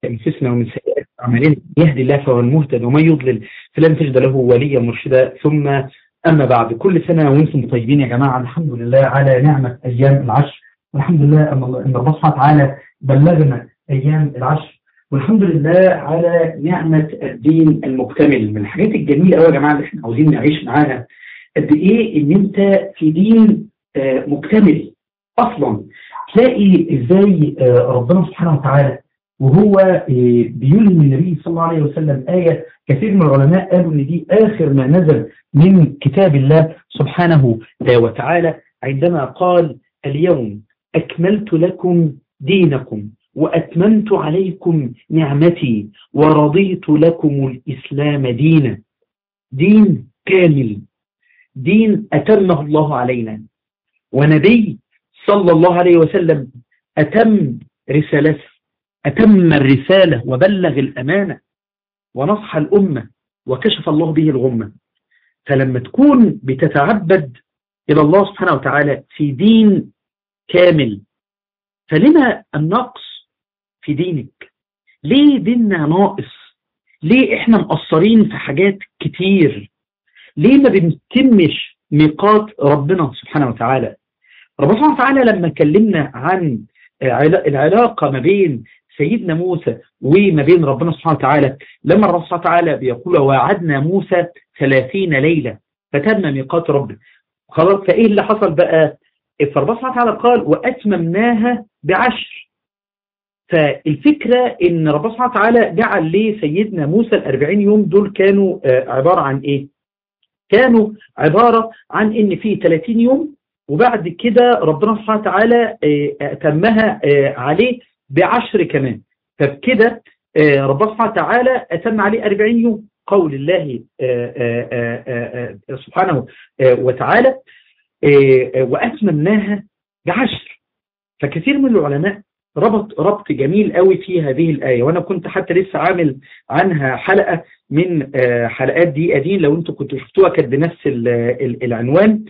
أنفسنا ومن سيئات أعمالنا يهدي الله فهو المهتد ومن يضلل فلن تجد له وليا مرشدا ثم أما بعد كل سنة وأنتم طيبين يا جماعة الحمد لله على نعمة أيام العشر والحمد لله أن الله سبحانه وتعالى بلغنا أيام العشر والحمد لله على نعمة الدين المكتمل من الحاجات الجميلة قوي يا جماعة اللي احنا عاوزين نعيش معاها قد إيه إن أنت في دين مكتمل أصلا تلاقي إزاي ربنا سبحانه وتعالى وهو بيلهم النبي صلى الله عليه وسلم آية كثير من العلماء قالوا ان دي آخر ما نزل من كتاب الله سبحانه وتعالى عندما قال اليوم أكملت لكم دينكم وأتممت عليكم نعمتي ورضيت لكم الإسلام دينا دين كامل دين أتمه الله علينا ونبي صلى الله عليه وسلم أتم رسالته أتم الرسالة وبلغ الأمانة ونصح الأمة وكشف الله به الغمة فلما تكون بتتعبد إلى الله سبحانه وتعالى في دين كامل فلما النقص في دينك ليه ديننا ناقص ليه احنا مقصرين في حاجات كتير ليه ما بنتمش ميقات ربنا سبحانه وتعالى ربنا سبحانه وتعالى لما كلمنا عن العلاقة ما بين سيدنا موسى وما بين ربنا سبحانه وتعالى لما ربنا سبحانه وتعالى بيقول وعدنا موسى ثلاثين ليلة فتم ميقات ربنا خلاص فايه اللي حصل بقى فربنا سبحانه وتعالى قال واتممناها بعشر فالفكرة ان ربنا سبحانه وتعالى جعل لسيدنا موسى الاربعين يوم دول كانوا عبارة عن ايه كانوا عبارة عن ان في 30 يوم وبعد كده ربنا سبحانه وتعالى أتمها عليه بعشر كمان فبكده ربنا سبحانه وتعالى أتم عليه 40 يوم قول الله سبحانه وتعالى وأتممناها بعشر فكثير من العلماء ربط ربط جميل قوي في هذه الآية وأنا كنت حتى لسه عامل عنها حلقة من حلقات دي أدين لو أنتم كنتوا شفتوها كانت بنفس العنوان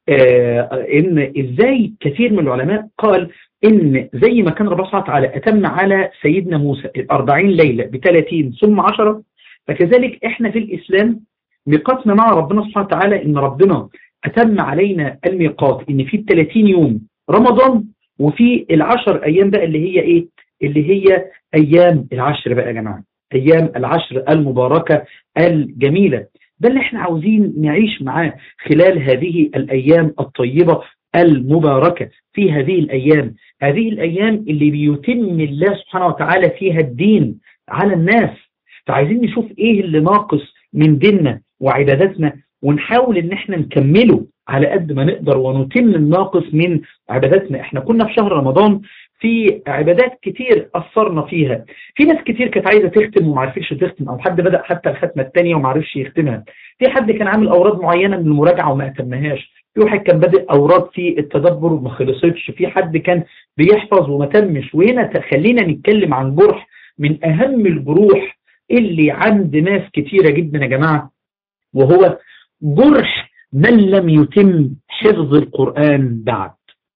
ان ازاي كثير من العلماء قال ان زي ما كان ربنا سبحانه وتعالى اتم على سيدنا موسى الأربعين ليلة ب 30 ثم 10 فكذلك احنا في الاسلام ميقاتنا مع ربنا سبحانه وتعالى ان ربنا اتم علينا الميقات ان في 30 يوم رمضان وفي العشر ايام بقى اللي هي ايه اللي هي ايام العشر بقى يا جماعه ايام العشر المباركه الجميله ده اللي احنا عاوزين نعيش معاه خلال هذه الأيام الطيبة المباركة في هذه الأيام هذه الأيام اللي بيتم الله سبحانه وتعالى فيها الدين على الناس فعايزين نشوف ايه اللي ناقص من ديننا وعباداتنا ونحاول ان احنا نكمله على قد ما نقدر ونتم الناقص من عباداتنا احنا كنا في شهر رمضان في عبادات كتير أثرنا فيها في ناس كتير كانت عايزة تختم وما عرفتش تختم أو حد بدأ حتى الختمة الثانية وما عرفش يختمها في حد كان عامل أوراد معينة من المراجعة وما أتمهاش في واحد كان بادئ أوراد في التدبر وما خلصتش في حد كان بيحفظ وما تمش وهنا خلينا نتكلم عن جرح من أهم الجروح اللي عند ناس كتيرة جدا يا جماعة وهو جرح من لم يتم حفظ القرآن بعد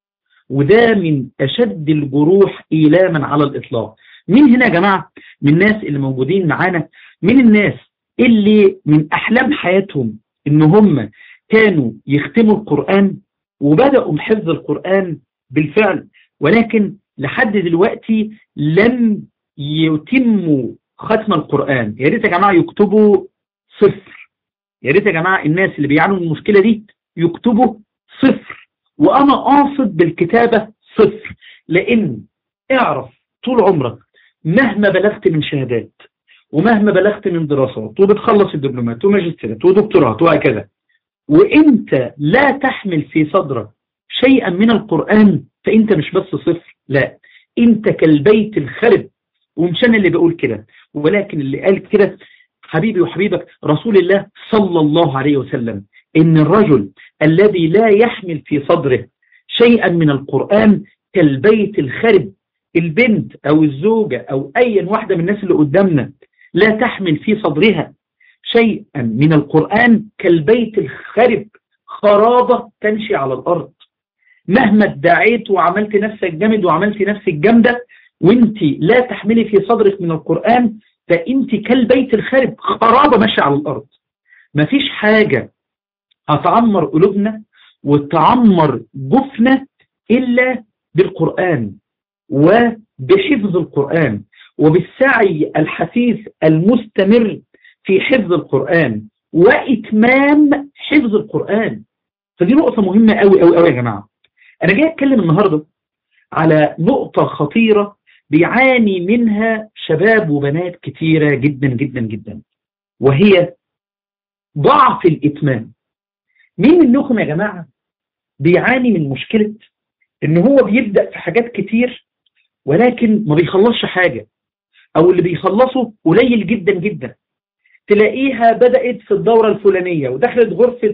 وده من أشد الجروح إيلاما على الإطلاق مين هنا يا جماعة من الناس اللي موجودين معانا من الناس اللي من أحلام حياتهم إن هم كانوا يختموا القرآن وبدأوا بحفظ القرآن بالفعل ولكن لحد دلوقتي لم يتموا ختم القرآن يا ريت يا جماعة يكتبوا صفر يا ريت يا جماعة الناس اللي بيعانوا من المشكلة دي يكتبوا صفر وأنا قاصد بالكتابة صفر لأن اعرف طول عمرك مهما بلغت من شهادات ومهما بلغت من دراسات وبتخلص الدبلومات وماجستيرات ودكتوراه وهكذا وانت لا تحمل في صدرك شيئا من القرآن فانت مش بس صفر لا انت كالبيت الخرب ومش انا اللي بقول كده ولكن اللي قال كده حبيبي وحبيبك رسول الله صلى الله عليه وسلم ان الرجل الذي لا يحمل في صدره شيئا من القرآن كالبيت الخرب البنت او الزوجة او اي واحدة من الناس اللي قدامنا لا تحمل في صدرها شيئا من القرآن كالبيت الخرب خرابة تمشي على الأرض مهما ادعيت وعملت نفسك جامد وعملت نفسك جامدة وانت لا تحملي في صدرك من القرآن فانت كالبيت الخارب خرابة ماشية على الارض مفيش حاجة هتعمر قلوبنا وتعمر جفنا إلا بالقرآن وبحفظ القرآن وبالسعي الحثيث المستمر في حفظ القرآن وإتمام حفظ القرآن فدي نقطة مهمة قوي قوي قوي يا جماعة أنا جاي أتكلم النهاردة على نقطة خطيرة بيعاني منها شباب وبنات كتيرة جدا جدا جدا وهي ضعف الإتمام مين منكم يا جماعة بيعاني من مشكلة ان هو بيبدأ في حاجات كتير ولكن ما بيخلصش حاجة او اللي بيخلصه قليل جدا جدا تلاقيها بدأت في الدورة الفلانية ودخلت غرفة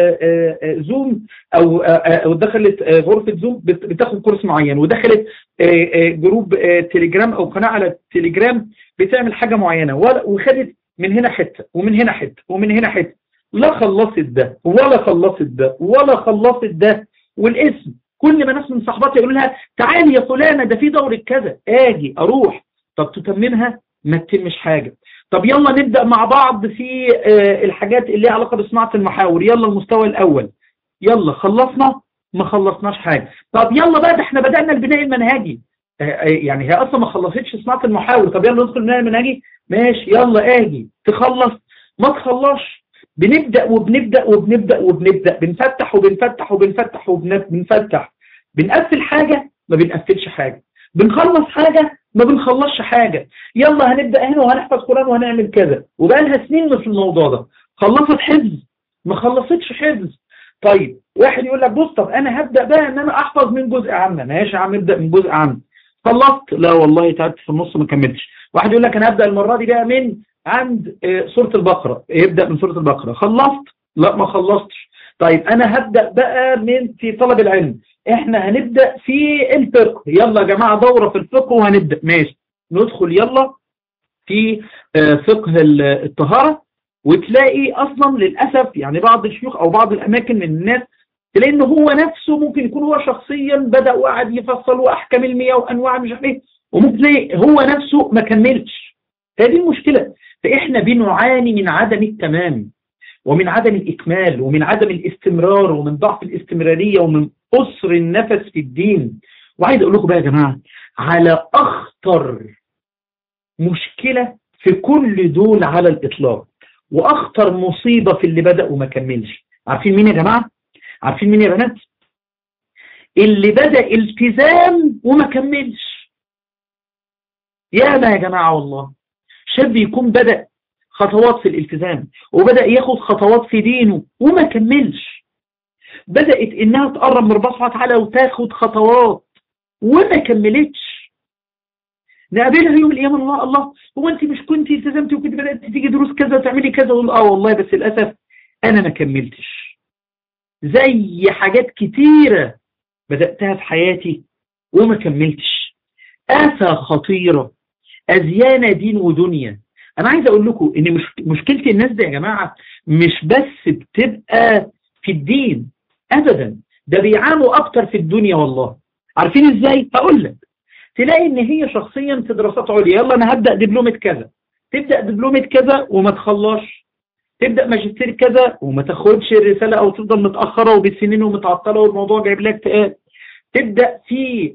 زوم او او دخلت غرفة زوم بتاخد كورس معين ودخلت جروب تليجرام او قناة على تليجرام بتعمل حاجة معينة وخدت من هنا حتة ومن هنا حتة ومن هنا حتة لا خلصت ده ولا خلصت ده ولا خلصت ده والاسم كل ما ناس من صاحباتي يقولوا لها تعالي يا فلانة ده في دورة كذا اجي اروح طب تتممها ما تتمش حاجة طب يلا نبدأ مع بعض في الحاجات اللي ليها علاقة بصناعة المحاور يلا المستوى الاول يلا خلصنا ما خلصناش حاجة طب يلا بقى ده احنا بدأنا البناء المنهجي يعني هي اصلا ما خلصتش صناعة المحاور طب يلا ندخل البناء المنهجي ماشي يلا اجي تخلص ما تخلصش بنبدأ وبنبدأ وبنبدأ وبنبدأ بنفتح وبنفتح وبنفتح وبنفتح بنقفل حاجة ما بنقفلش حاجة بنخلص حاجة ما بنخلصش حاجة يلا هنبدأ هنا وهنحفظ قرآن وهنعمل كذا وبقى لها سنين في الموضوع ده خلصت حفظ ما خلصتش حفظ طيب واحد يقول لك بص طب انا هبدأ بقى ان انا احفظ من جزء عام ماشي يا عم ابدأ من جزء عام خلصت لا والله تعبت في النص ما كملتش واحد يقول لك انا هبدأ المرة دي بقى من عند سورة البقرة يبدأ من سورة البقرة خلصت لا ما خلصتش طيب انا هبدأ بقى من في طلب العلم احنا هنبدأ في الفقه يلا يا جماعة دورة في الفقه وهنبدأ ماشي ندخل يلا في فقه الطهارة وتلاقي اصلا للأسف يعني بعض الشيوخ او بعض الاماكن من الناس تلاقي ان هو نفسه ممكن يكون هو شخصيا بدأ وقعد يفصل واحكام المياه وانواع مش عارف ايه وممكن تلاقي هو نفسه ما كملش هذه المشكلة فإحنا بنعاني من عدم التمام ومن عدم الإكمال ومن عدم الاستمرار ومن ضعف الاستمرارية ومن قصر النفس في الدين وعايز أقول لكم بقى يا جماعة على أخطر مشكلة في كل دول على الإطلاق وأخطر مصيبة في اللي بدأ وما كملش عارفين مين يا جماعة؟ عارفين مين يا بنات؟ اللي بدأ التزام وما كملش يا ما يا جماعة والله شاب يكون بدأ خطوات في الالتزام وبدأ ياخد خطوات في دينه وما كملش بدأت انها تقرب من ربنا سبحانه وتعالى وتاخد خطوات وما كملتش نقابلها يوم القيامة الله الله هو انت مش كنت التزمتي وكنت بدأت تيجي دروس كذا وتعملي كذا وقول اه والله بس للأسف انا ما كملتش زي حاجات كتيرة بدأتها في حياتي وما كملتش آفة خطيرة أزيانة دين ودنيا أنا عايز أقول لكم إن مش مشكلة الناس دي يا جماعة مش بس بتبقى في الدين أبدا ده بيعانوا أكتر في الدنيا والله عارفين إزاي؟ هقول لك تلاقي إن هي شخصيا في دراسات عليا يلا أنا هبدأ دبلومة كذا تبدأ دبلومة كذا وما تخلصش تبدأ ماجستير كذا وما تاخدش الرسالة أو تفضل متأخرة وبالسنين ومتعطلة والموضوع جايب لك اكتئاب تبدأ في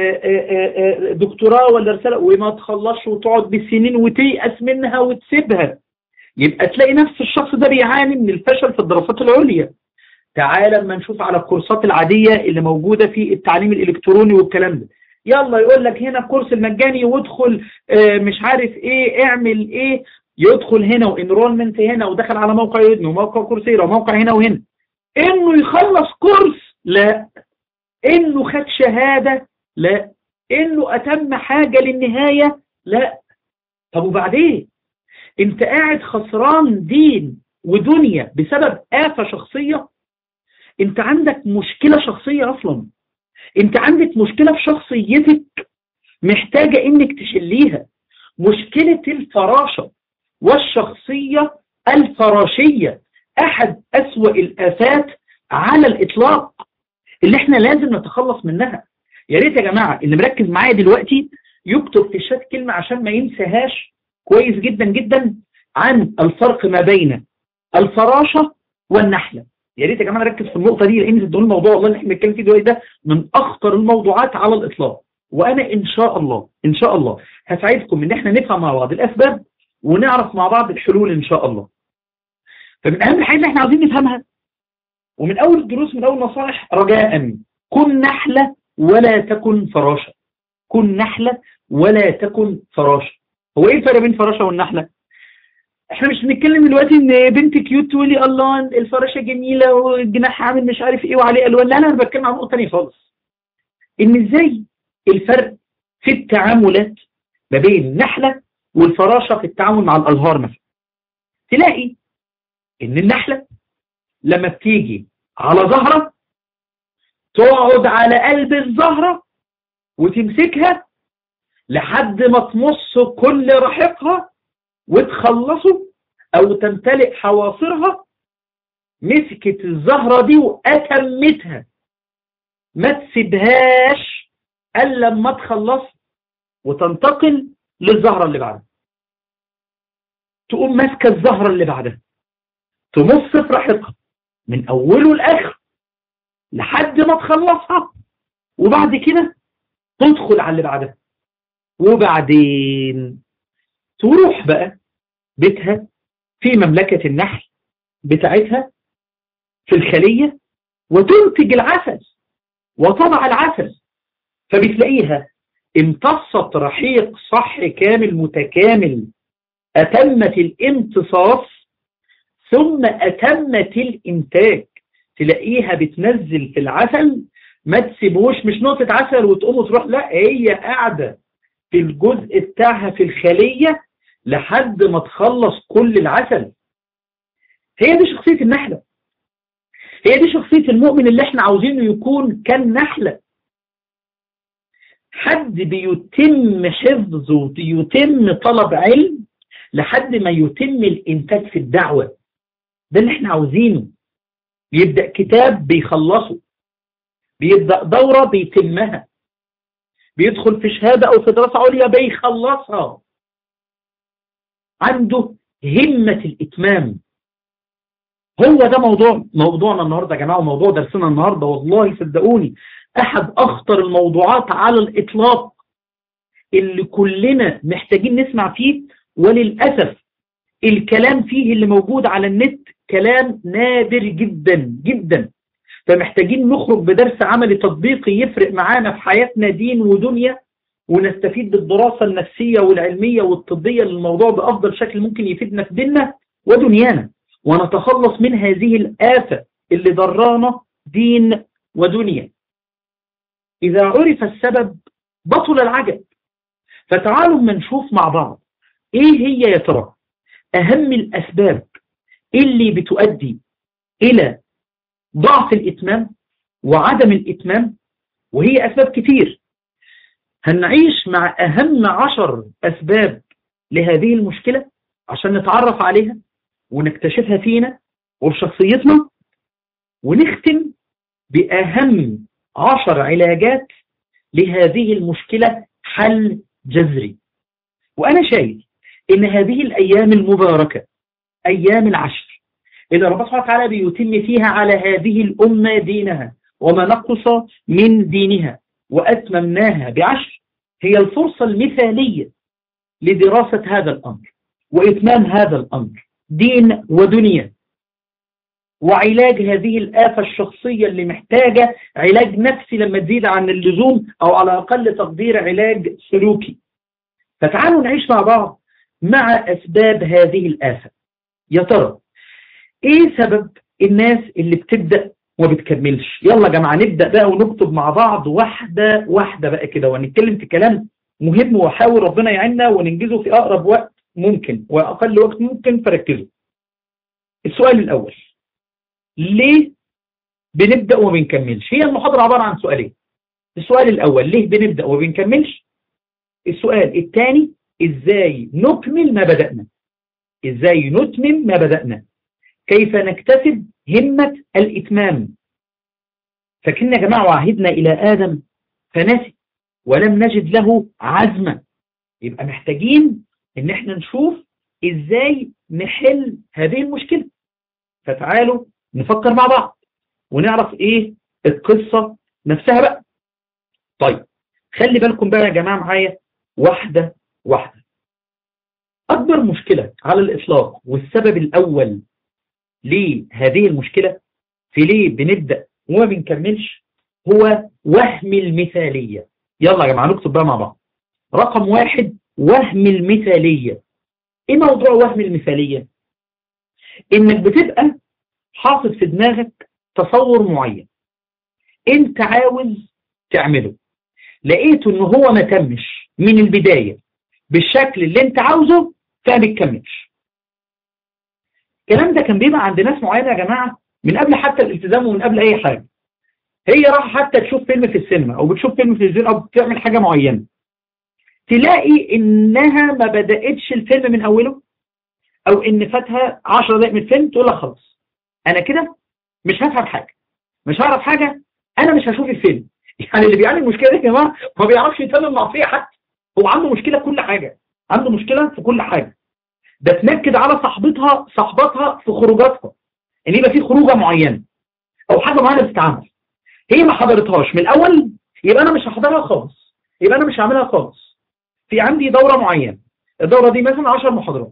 دكتوراه ولا رسالة وما تخلصش وتقعد بالسنين وتيأس منها وتسيبها يبقى تلاقي نفس الشخص ده بيعاني من الفشل في الدراسات العليا تعال اما نشوف على الكورسات العادية اللي موجودة في التعليم الإلكتروني والكلام ده يلا يقول لك هنا الكورس المجاني وادخل مش عارف ايه اعمل ايه يدخل هنا وانرولمنت هنا ودخل على موقع يدني وموقع كورسيرا وموقع هنا وهنا انه يخلص كورس لا انه خد شهادة لا انه اتم حاجة للنهاية لا طب وبعدين انت قاعد خسران دين ودنيا بسبب آفة شخصية انت عندك مشكلة شخصية اصلا انت عندك مشكلة في شخصيتك محتاجة انك تشليها مشكلة الفراشة والشخصية الفراشية احد اسوأ الافات على الاطلاق اللي احنا لازم نتخلص منها يا ريت يا جماعة اللي مركز معايا دلوقتي يكتب في الشات كلمة عشان ما ينساهاش كويس جدا جدا عن الفرق ما بين الفراشة والنحلة يا ريت يا جماعة نركز في النقطة دي لأن صدقوني الموضوع والله اللي احنا بنتكلم فيه دلوقتي ده من أخطر الموضوعات على الإطلاق وأنا إن شاء الله إن شاء الله هساعدكم إن احنا نفهم مع بعض الأسباب ونعرف مع بعض الحلول إن شاء الله فمن أهم الحاجات اللي احنا عاوزين نفهمها ومن أول الدروس من أول نصائح رجاء كن نحلة ولا تكن فراشة كن نحلة ولا تكن فراشة هو ايه الفرق بين فراشة والنحلة احنا مش بنتكلم دلوقتي ان بنت كيوت تقولي الله الفراشة جميلة والجناح عامل مش عارف ايه وعليه الوان لا لا انا بتكلم عن نقطة ثانيه خالص ان ازاي الفرق في التعاملات ما بين النحلة والفراشة في التعامل مع الازهار مثلا تلاقي ان النحلة لما بتيجي على زهرة تقعد على قلب الزهرة وتمسكها لحد ما تمص كل رحيقها وتخلصه او تمتلئ حواصرها مسكت الزهرة دي وأتمتها ما تسيبهاش الا لما تخلص وتنتقل للزهرة اللي بعدها تقوم ماسكة الزهرة اللي بعدها تمص في رحيقها من اوله لاخره لحد ما تخلصها وبعد كده تدخل على اللي بعدها وبعدين تروح بقى بيتها في مملكة النحل بتاعتها في الخلية وتنتج العسل وطبع العسل فبتلاقيها امتصت رحيق صح كامل متكامل أتمت الامتصاص ثم أتمت الإنتاج تلاقيها بتنزل في العسل ما تسيبوش مش نقطة عسل وتقوم وتروح لا هي قاعدة في الجزء بتاعها في الخلية لحد ما تخلص كل العسل هي دي شخصية النحلة هي دي شخصية المؤمن اللي احنا عاوزينه يكون كالنحلة حد بيتم حفظه بيتم طلب علم لحد ما يتم الانتاج في الدعوة ده اللي احنا عاوزينه بيبدأ كتاب بيخلصه بيبدأ دورة بيتمها بيدخل في شهادة أو في دراسة عليا بيخلصها عنده همة الإتمام هو ده موضوع موضوعنا النهاردة يا جماعة وموضوع درسنا النهاردة والله صدقوني أحد أخطر الموضوعات على الإطلاق اللي كلنا محتاجين نسمع فيه وللأسف الكلام فيه اللي موجود على النت كلام نادر جدا جدا فمحتاجين نخرج بدرس عملي تطبيقي يفرق معانا في حياتنا دين ودنيا ونستفيد بالدراسة النفسية والعلمية والطبية للموضوع بأفضل شكل ممكن يفيدنا في ديننا ودنيانا ونتخلص من هذه الآفة اللي ضرانا دين ودنيا إذا عرف السبب بطل العجب فتعالوا ما نشوف مع بعض إيه هي يا ترى أهم الأسباب اللي بتؤدي إلى ضعف الإتمام وعدم الإتمام وهي أسباب كتير هنعيش مع أهم عشر أسباب لهذه المشكلة عشان نتعرف عليها ونكتشفها فينا وفي شخصيتنا ونختم بأهم عشر علاجات لهذه المشكلة حل جذري وأنا شايف إن هذه الأيام المباركة أيام العشر إذا رب سبحانه وتعالى بيتم فيها على هذه الأمة دينها وما نقص من دينها وأتممناها بعشر هي الفرصة المثالية لدراسة هذا الأمر وإتمام هذا الأمر دين ودنيا وعلاج هذه الآفة الشخصية اللي محتاجة علاج نفسي لما تزيد عن اللزوم أو على أقل تقدير علاج سلوكي فتعالوا نعيش مع بعض مع أسباب هذه الآفة يا ترى إيه سبب الناس اللي بتبدأ وما بتكملش يلا يا جماعة نبدأ بقى ونكتب مع بعض واحدة واحدة بقى كده ونتكلم في كلام مهم وحاول ربنا يعيننا وننجزه في أقرب وقت ممكن وأقل وقت ممكن فركزوا السؤال الأول ليه بنبدأ وما بنكملش هي المحاضرة عبارة عن سؤالين السؤال الأول ليه بنبدأ وما بنكملش السؤال الثاني إزاي نكمل ما بدأنا إزاي نتمم ما بدأنا كيف نكتسب همة الإتمام فكنا يا جماعة وعهدنا إلى آدم فنسي ولم نجد له عزمة يبقى محتاجين ان احنا نشوف ازاي نحل هذه المشكلة فتعالوا نفكر مع بعض ونعرف ايه القصة نفسها بقى طيب خلي بالكم بقى يا جماعة معايا واحدة واحدة أكبر مشكلة على الإطلاق والسبب الأول لهذه المشكلة في ليه بنبدأ وما بنكملش هو وهم المثالية يلا يا جماعة نكتب بقى مع بعض رقم واحد وهم المثالية ايه موضوع وهم المثالية انك بتبقى حاطط في دماغك تصور معين انت عاوز تعمله لقيته ان هو ما تمش من البداية بالشكل اللي انت عاوزه فما بتكملش الكلام ده كان بيبقى عند ناس معينة يا جماعة من قبل حتى الالتزام ومن قبل اي حاجة هي راح حتى تشوف فيلم في السينما او بتشوف فيلم في التلفزيون او بتعمل حاجة معينة تلاقي انها ما بدأتش الفيلم من اوله او ان فاتها 10 دقائق من الفيلم تقول لك خلاص انا كده مش هفهم حاجة مش هعرف حاجة انا مش هشوف الفيلم يعني اللي بيعاني المشكلة دي يا جماعة ما بيعرفش يتم معصية حتى هو عنده مشكلة في كل حاجة عنده مشكلة في كل حاجة ده تنكد على صاحبتها صاحبتها في خروجاتها ان يبقى في خروجه معينه او حاجه معينه بتتعمل هي ما حضرتهاش من الاول يبقى انا مش هحضرها خالص يبقى انا مش هعملها خالص في عندي دوره معينه الدوره دي مثلا 10 محاضرات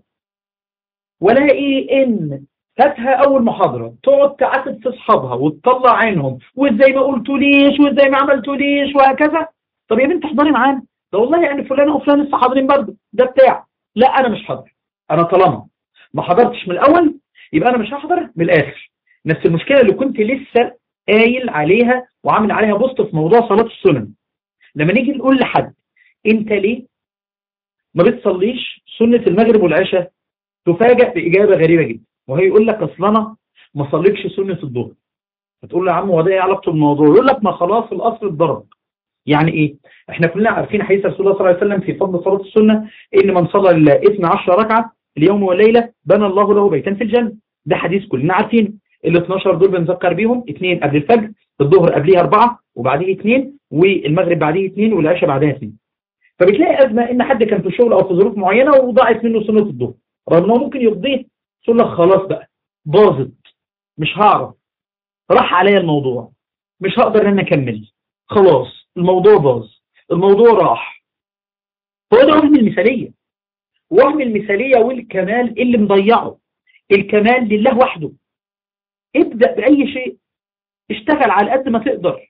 والاقي ان فاتها اول محاضره تقعد تعاتب في اصحابها وتطلع عينهم وازاي ما قلتوليش وازاي ما عملتوليش وهكذا طب يا بنت احضري معانا ده والله يعني فلان وفلان لسه حاضرين برضه ده بتاع لا انا مش حاضر انا طالما ما حضرتش من الاول يبقى انا مش هحضر من الاخر نفس المشكله اللي كنت لسه قايل عليها وعامل عليها بوست في موضوع صلاه السنن لما نيجي نقول لحد انت ليه ما بتصليش سنه المغرب والعشاء تفاجئ باجابه غريبه جدا وهي يقول لك اصل انا ما صليتش سنه الظهر فتقول له يا عم هو ده ايه علاقته بالموضوع يقول لك ما خلاص الاصل اتضرب يعني ايه احنا كلنا عارفين حديث رسول الله صلى الله عليه وسلم في فضل صلاه السنه ان من صلى 12 ركعه اليوم والليله بنى الله له بيتا في الجنه ده حديث كلنا عارفين ال 12 دول بنذكر بيهم اثنين قبل الفجر الظهر قبليه أربعة وبعديه اثنين والمغرب بعديه اثنين والعشاء بعدها اثنين فبتلاقي أزمة إن حد كان في شغل أو في ظروف معينة وضاعت منه سنة الظهر رغم إنه ممكن يقضيه تقول لك خلاص بقى باظت مش هعرف راح عليا الموضوع مش هقدر ان انا اكمل خلاص الموضوع باظ الموضوع راح هو ده وهم المثالية وهم المثالية والكمال اللي مضيعه الكمال لله وحده ابدأ بأي شيء اشتغل على قد ما تقدر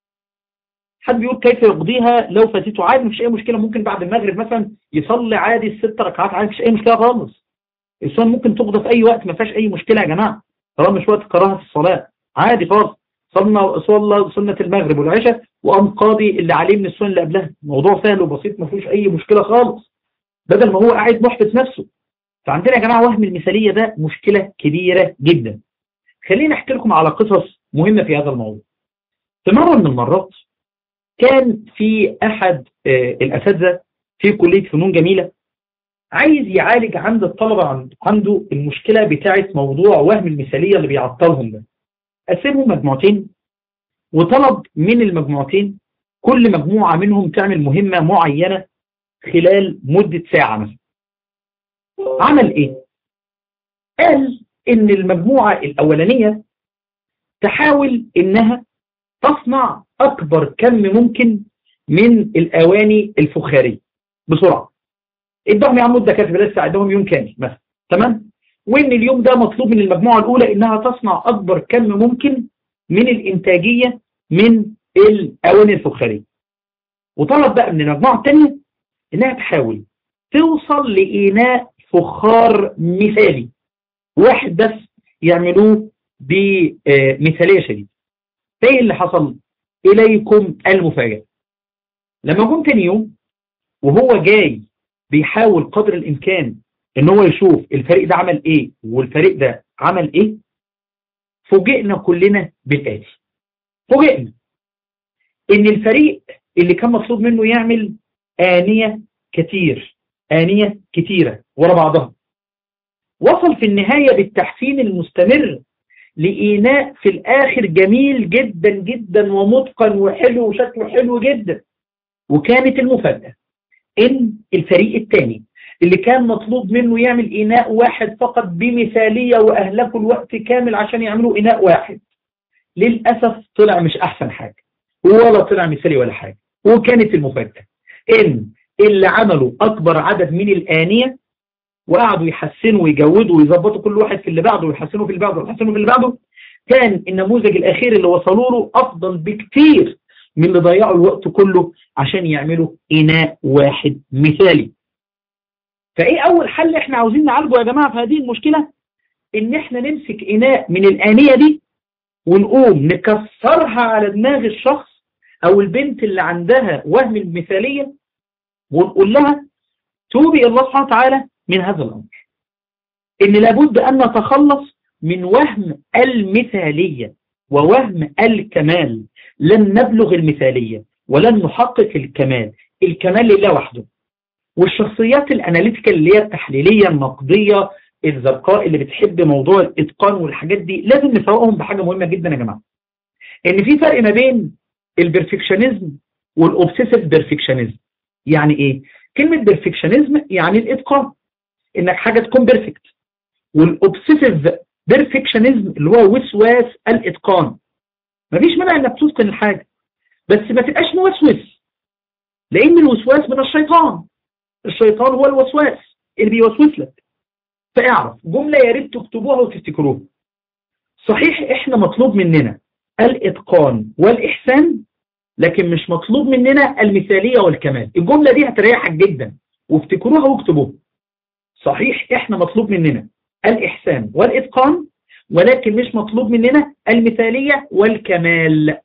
حد بيقول كيف يقضيها لو فاتته عادي مفيش اي مشكلة ممكن بعد المغرب مثلا يصلي عادي الست ركعات عادي مفيش اي مشكلة خالص الصلاة ممكن تقضى في اي وقت ما فيهاش اي مشكلة يا جماعة طالما مش وقت كراهة في الصلاة عادي خالص صلنا صلى سنة المغرب والعشاء وقام قاضي اللي عليه من السنة اللي قبلها موضوع سهل وبسيط ما فيهوش اي مشكلة خالص بدل ما هو قاعد محبط نفسه فعندنا يا جماعة وهم المثالية ده مشكلة كبيرة جدا خليني احكي لكم على قصص مهمة في هذا الموضوع في مرة من المرات كان في احد الاساتذة في كلية فنون جميلة عايز يعالج عند الطلبة عنده المشكلة بتاعة موضوع وهم المثالية اللي بيعطلهم ده قسمهم مجموعتين وطلب من المجموعتين كل مجموعة منهم تعمل مهمة معينة خلال مدة ساعة مثلا عمل ايه قال ان المجموعة الاولانية تحاول انها تصنع اكبر كم ممكن من الاواني الفخارية بسرعة ادهم يا عم مدة كافية لسه ادهم يوم كامل مثلا تمام وان اليوم ده مطلوب من المجموعة الاولى انها تصنع اكبر كم ممكن من الانتاجية من الاواني الفخارية وطلب بقى من المجموعة الثانية انها تحاول توصل لإناء فخار مثالي واحد بس يعملوه بمثالية شديدة فايه اللي حصل إليكم المفاجأة لما جم تاني يوم وهو جاي بيحاول قدر الإمكان ان هو يشوف الفريق ده عمل ايه والفريق ده عمل ايه فوجئنا كلنا بالآتي فوجئنا ان الفريق اللي كان مطلوب منه يعمل آنية كتير آنية كتيرة ورا بعضها وصل في النهاية بالتحسين المستمر لإيناء في الآخر جميل جدا جدا ومتقن وحلو وشكله حلو جدا وكانت المفاجأة ان الفريق الثاني اللي كان مطلوب منه يعمل إناء واحد فقط بمثالية وأهلكوا الوقت كامل عشان يعملوا إناء واحد للأسف طلع مش أحسن حاجة ولا طلع مثالي ولا حاجة وكانت المفاجأة إن اللي عملوا أكبر عدد من الآنية وقعدوا يحسنوا ويجودوا ويظبطوا كل واحد في اللي بعده ويحسنوا في اللي بعده ويحسنوا في اللي بعده كان النموذج الأخير اللي وصلوا له أفضل بكتير من اللي ضيعوا الوقت كله عشان يعملوا إناء واحد مثالي فإيه أول حل إحنا عاوزين نعالجه يا جماعة في هذه المشكلة إن إحنا نمسك إناء من الآنية دي ونقوم نكسرها على دماغ الشخص أو البنت اللي عندها وهم المثالية ونقول لها توبي الله سبحانه وتعالى من هذا الأمر إن لابد أن نتخلص من وهم المثالية ووهم الكمال لن نبلغ المثالية ولن نحقق الكمال الكمال لله وحده والشخصيات الاناليتيكال اللي هي التحليلية النقدية الزرقاء اللي بتحب موضوع الاتقان والحاجات دي لازم نفرقهم بحاجة مهمة جدا يا جماعة ان في فرق ما بين البرفكشنزم والاوبسيسيف بيرفكشنزم يعني ايه كلمة بيرفكشنزم يعني الاتقان انك حاجة تكون بيرفكت والاوبسيسيف بيرفكشنزم اللي هو وسواس الاتقان مفيش مانع انك تتقن الحاجة بس ما تبقاش موسوس لان الوسواس من الشيطان الشيطان هو الوسواس اللي بيوسوس لك فاعرف جملة يا ريت تكتبوها وتفتكروها صحيح احنا مطلوب مننا الاتقان والاحسان لكن مش مطلوب مننا المثالية والكمال الجملة دي هتريحك جدا وافتكروها واكتبوها صحيح احنا مطلوب مننا الإحسان والإتقان ولكن مش مطلوب مننا المثالية والكمال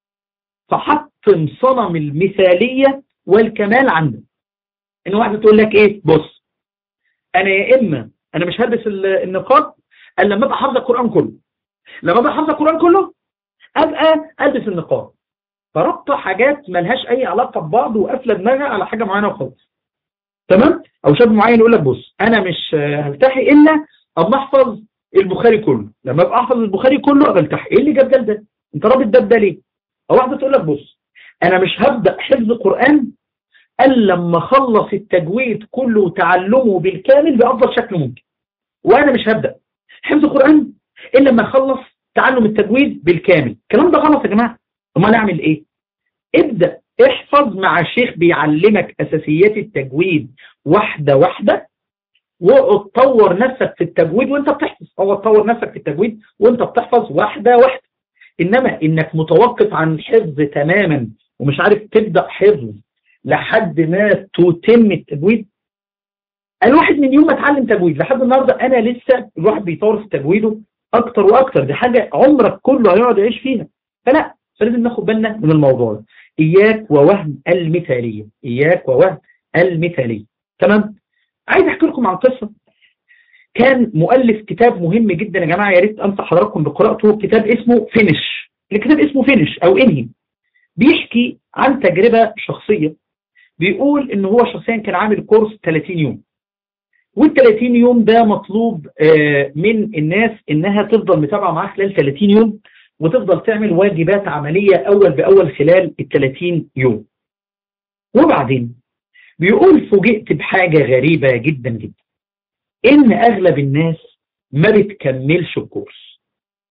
فحطم صنم المثالية والكمال عندك ان واحدة تقول لك ايه بص انا يا اما انا مش هلبس النقاب الا لما ابقى حافظ القرآن كله لما ابقى حافظ القرآن كله ابقى البس النقاب فربط حاجات ملهاش اي علاقة ببعض وقافله دماغها على حاجة معينة وخلاص تمام او شاب معين يقول لك بص انا مش هلتحي الا اما احفظ البخاري كله لما ابقى احفظ البخاري كله ابقى التحي ايه اللي جاب ده ده انت رابط ده بده ليه او واحده تقول لك بص انا مش هبدا حفظ قران الا لما اخلص التجويد كله وتعلمه بالكامل بافضل شكل ممكن وانا مش هبدا حفظ قران الا لما اخلص تعلم التجويد بالكامل الكلام ده غلط يا جماعه امال اعمل ايه ابدا احفظ مع شيخ بيعلمك اساسيات التجويد واحده واحده واقعد طور نفسك في التجويد وانت بتحفظ اقعد طور نفسك في التجويد وانت بتحفظ واحده واحده انما انك متوقف عن الحفظ تماما ومش عارف تبدا حفظ لحد ما تتم التجويد الواحد من يوم ما اتعلم تجويد لحد النهارده انا لسه الواحد بيطور في تجويده اكتر واكتر دي حاجه عمرك كله هيقعد يعيش فيها فلا فلازم ناخد بالنا من الموضوع ده إياك ووهم المثالية إياك ووهم المثالية تمام عايز أحكي لكم عن قصة كان مؤلف كتاب مهم جدا يا جماعة يا ريت أنصح حضراتكم بقراءته كتاب اسمه فينش الكتاب اسمه فينش أو إنهي بيحكي عن تجربة شخصية بيقول إن هو شخصيا كان عامل كورس 30 يوم وال 30 يوم ده مطلوب من الناس إنها تفضل متابعة معاه خلال 30 يوم وتفضل تعمل واجبات عملية أول بأول خلال ال 30 يوم وبعدين بيقول فوجئت بحاجة غريبة جدا جدا إن أغلب الناس ما بتكملش الكورس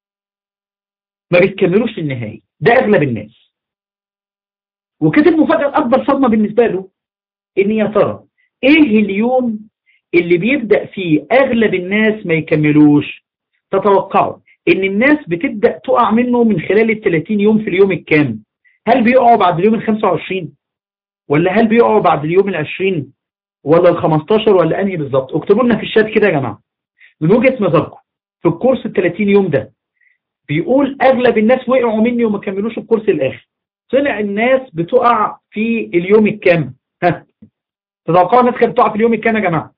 ما بتكملوش النهائي ده أغلب الناس وكانت المفاجأة الأكبر صدمة بالنسبة له إن يا ترى إيه اليوم اللي بيبدأ فيه أغلب الناس ما يكملوش تتوقعوا ان الناس بتبدأ تقع منه من خلال ال 30 يوم في اليوم الكام هل بيقعوا بعد اليوم ال 25 ولا هل بيقعوا بعد اليوم ال 20 ولا ال 15 ولا انهي بالظبط اكتبوا لنا في الشات كده يا جماعه من وجهه نظركم في الكورس ال 30 يوم ده بيقول اغلب الناس وقعوا مني وما كملوش الكورس الاخر طلع الناس بتقع في اليوم الكام ها تتوقعوا الناس كانت بتقع في اليوم الكام يا جماعه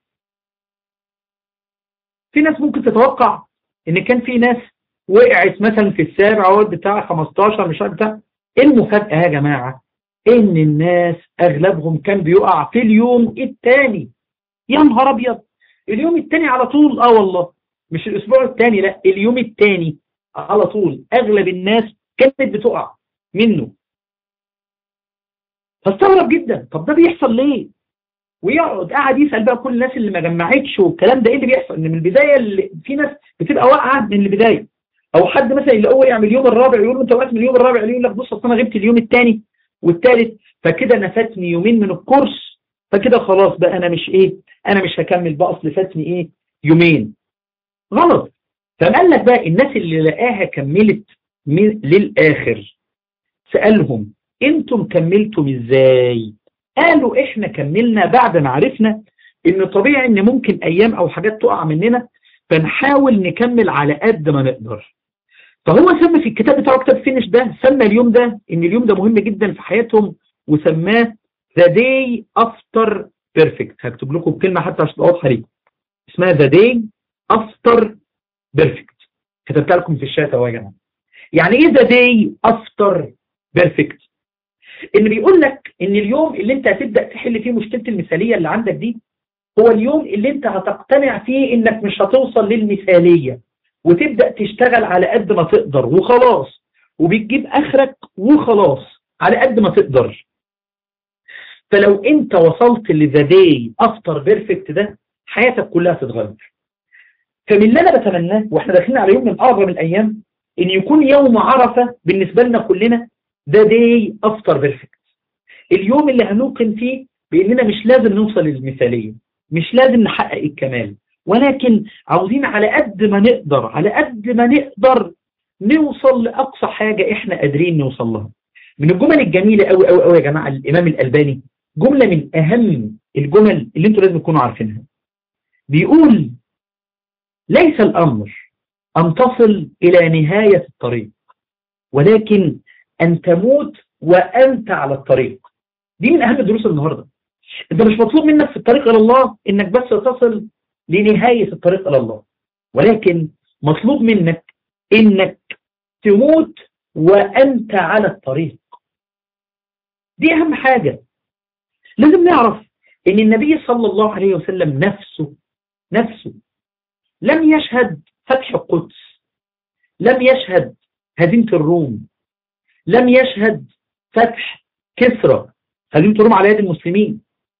في ناس ممكن تتوقع ان كان في ناس وقعت مثلا في السابع او بتاع 15 مش عارف بتاع المفاجأة يا جماعة ان الناس اغلبهم كان بيقع في اليوم الثاني يا نهار ابيض اليوم الثاني على طول اه والله مش الاسبوع الثاني لا اليوم الثاني على طول اغلب الناس كانت بتقع منه فاستغرب جدا طب ده بيحصل ليه ويقعد قاعد يسأل بقى كل الناس اللي ما جمعتش والكلام ده ايه اللي بيحصل ان من البداية اللي في ناس بتبقى واقعة من البداية او حد مثلا اللي هو يعمل اليوم الرابع يقول له انت وقت من اليوم الرابع يقول لك بص اصل انا غبت اليوم الثاني والثالث فكده انا فاتني يومين من الكورس فكده خلاص بقى انا مش ايه انا مش هكمل بقى اصل فاتني ايه يومين غلط فقال لك بقى الناس اللي لقاها كملت من للاخر سألهم انتم كملتم ازاي قالوا احنا كملنا بعد ما عرفنا ان طبيعي ان ممكن ايام او حاجات تقع مننا فنحاول نكمل على قد ما نقدر فهو سمى في الكتاب بتاعه كتاب فينش ده سمى اليوم ده ان اليوم ده مهم جدا في حياتهم وسماه the day after perfect هكتب لكم كلمة حتى عشان اوضح لكم اسمها the day after perfect كتبتها لكم في الشات اهو يا جماعه يعني ايه the day after perfect ان بيقول لك ان اليوم اللي انت هتبدأ تحل فيه مشكلة المثالية اللي عندك دي هو اليوم اللي انت هتقتنع فيه انك مش هتوصل للمثالية وتبدأ تشتغل على قد ما تقدر وخلاص وبتجيب اخرك وخلاص على قد ما تقدر فلو انت وصلت لذا داي افتر بيرفكت ده حياتك كلها تتغير فمن اللي انا بتمناه واحنا داخلين على يوم من اعظم الايام ان يكون يوم عرفة بالنسبة لنا كلنا ده داي افتر بيرفكت اليوم اللي هنوقن فيه باننا مش لازم نوصل للمثالية مش لازم نحقق الكمال ولكن عاوزين على قد ما نقدر على قد ما نقدر نوصل لأقصى حاجة احنا قادرين نوصل لها من الجمل الجميلة قوي قوي قوي يا جماعة الإمام الألباني جملة من أهم الجمل اللي انتوا لازم تكونوا عارفينها بيقول ليس الأمر أن تصل إلى نهاية الطريق ولكن أن تموت وأنت على الطريق دي من أهم دروس النهاردة أنت مش مطلوب منك في الطريق إلى الله إنك بس تصل لنهاية الطريق إلى الله ولكن مطلوب منك إنك تموت وأنت على الطريق دي أهم حاجة لازم نعرف إن النبي صلى الله عليه وسلم نفسه نفسه لم يشهد فتح القدس لم يشهد هزيمة الروم لم يشهد فتح كسرى هزيمة الروم على يد المسلمين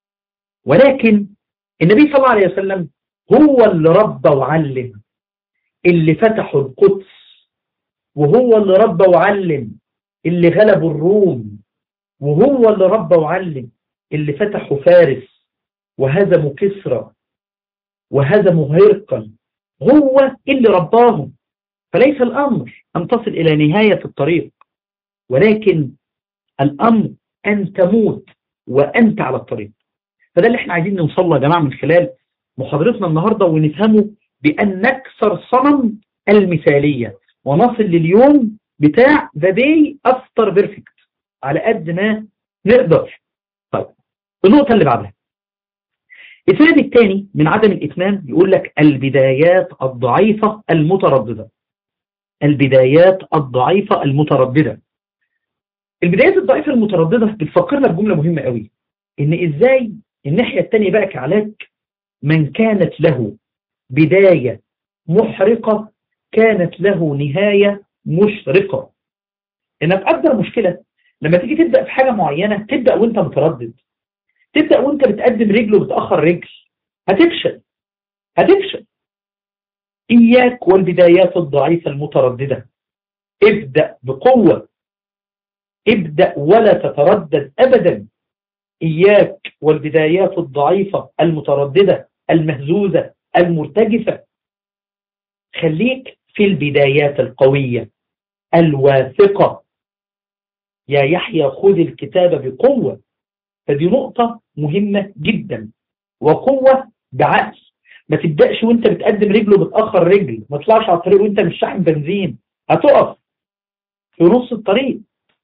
ولكن النبي صلى الله عليه وسلم هو اللي ربى وعلم اللي فتحوا القدس وهو اللي ربى وعلم اللي غلبوا الروم وهو اللي ربى وعلم اللي فتحوا فارس وهزموا كسرى وهزموا هرقل هو اللي رباهم فليس الأمر أن تصل إلى نهاية الطريق ولكن الأمر أن تموت وأنت على الطريق فده اللي احنا عايزين نوصل له يا جماعة من خلال محاضرتنا النهاردة ونفهمه بأن نكسر صنم المثالية ونصل لليوم بتاع the day after perfect على قد ما نقدر طيب النقطة اللي بعدها السند الثاني من عدم الإتمام يقول لك البدايات الضعيفة المترددة البدايات الضعيفة المترددة البدايات الضعيفة المترددة بتفكرنا بجملة مهمة قوي ان ازاي الناحية الثانية بقى كعلاج من كانت له بداية محرقة كانت له نهاية مشرقة انك اكبر مشكلة لما تيجي تبدأ في حاجة معينة تبدأ وانت متردد تبدأ وانت بتقدم رجل وبتأخر رجل هتفشل هتفشل إياك والبدايات الضعيفة المترددة ابدأ بقوة ابدأ ولا تتردد أبدا إياك والبدايات الضعيفة المترددة المهزوزة المرتجفة خليك في البدايات القوية الواثقة يا يحيى خذ الكتاب بقوة فدي نقطة مهمة جدا وقوة بعقل ما تبدأش وانت بتقدم رجل وبتأخر رجل ما تطلعش على الطريق وانت مش شاحن بنزين هتقف في نص الطريق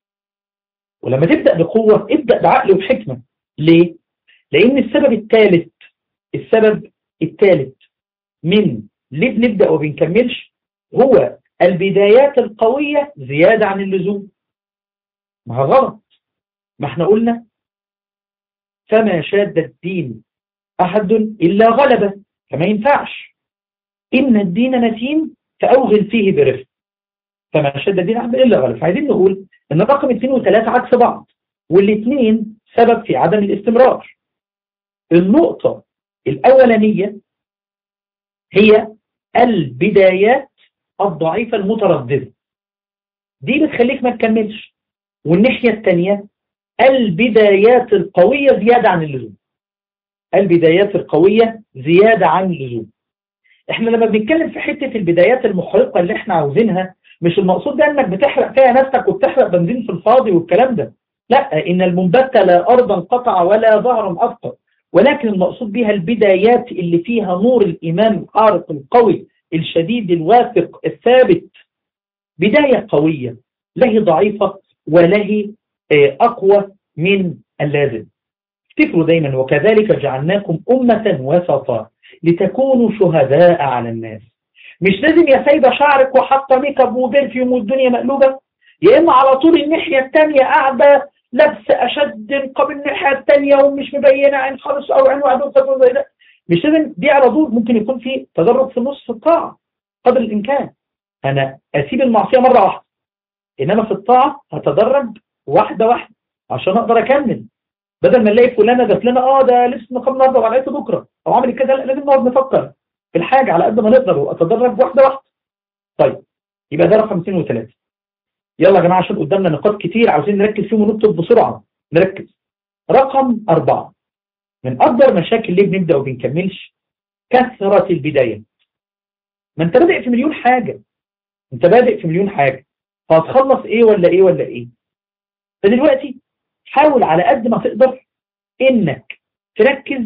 ولما تبدأ بقوة ابدأ بعقل وبحكمة ليه؟ لأن السبب الثالث السبب الثالث من ليه بنبدأ وبنكملش هو البدايات القوية زيادة عن اللزوم ما غلط ما احنا قلنا فما شاد الدين أحد إلا غلبه فما ينفعش إن الدين متين فأوغل فيه برفق فما شد الدين أحد إلا غلبه فعايزين نقول إن رقم 2 و3 عكس بعض والاثنين سبب في عدم الاستمرار النقطة الأولانية هي البدايات الضعيفة المترددة دي بتخليك ما تكملش والناحية الثانية البدايات القوية زيادة عن اللزوم البدايات القوية زيادة عن اللزوم احنا لما بنتكلم في حتة البدايات المحرقة اللي احنا عاوزينها مش المقصود ده انك بتحرق فيها نفسك وبتحرق بنزين في الفاضي والكلام ده لا ان المنبت لا ارضا قطع ولا ظهرا ابقى ولكن المقصود بها البدايات اللي فيها نور الايمان الحارق القوي الشديد الواثق الثابت بداية قوية لا هي ضعيفة ولا هي أقوى من اللازم افتكروا دايما وكذلك جعلناكم أمة وسطا لتكونوا شهداء على الناس مش لازم يا سيدة شعرك وحاطه ميك اب وبرفيوم والدنيا مقلوبة يا إما على طول الناحية الثانية قاعدة لابسة أشد نقاب الناحية الثانية ومش مبينة عين خالص أو عين واحدة زي ده مش لازم دي على طول ممكن يكون في تدرج في النص في الطاعة قدر الإمكان أنا أسيب المعصية مرة واحدة إنما في الطاعة هتدرج واحدة واحدة عشان أقدر أكمل بدل ما نلاقي فلانة ده فلانة اه ده لسه نقام النهارده وعلقته بكرة أو عمل كذا لازم نقعد نفكر في الحاجة على قد ما نقدر وأتدرج واحدة واحدة طيب يبقى ده رقم 203 يلا يا جماعة عشان قدامنا نقاط كتير عاوزين نركز فيهم ونكتب بسرعة نركز رقم أربعة من أكبر مشاكل ليه بنبدأ وبنكملش كثرة البداية ما أنت بادئ في مليون حاجة أنت بادئ في مليون حاجة فهتخلص إيه ولا إيه ولا إيه فدلوقتي حاول على قد ما تقدر إنك تركز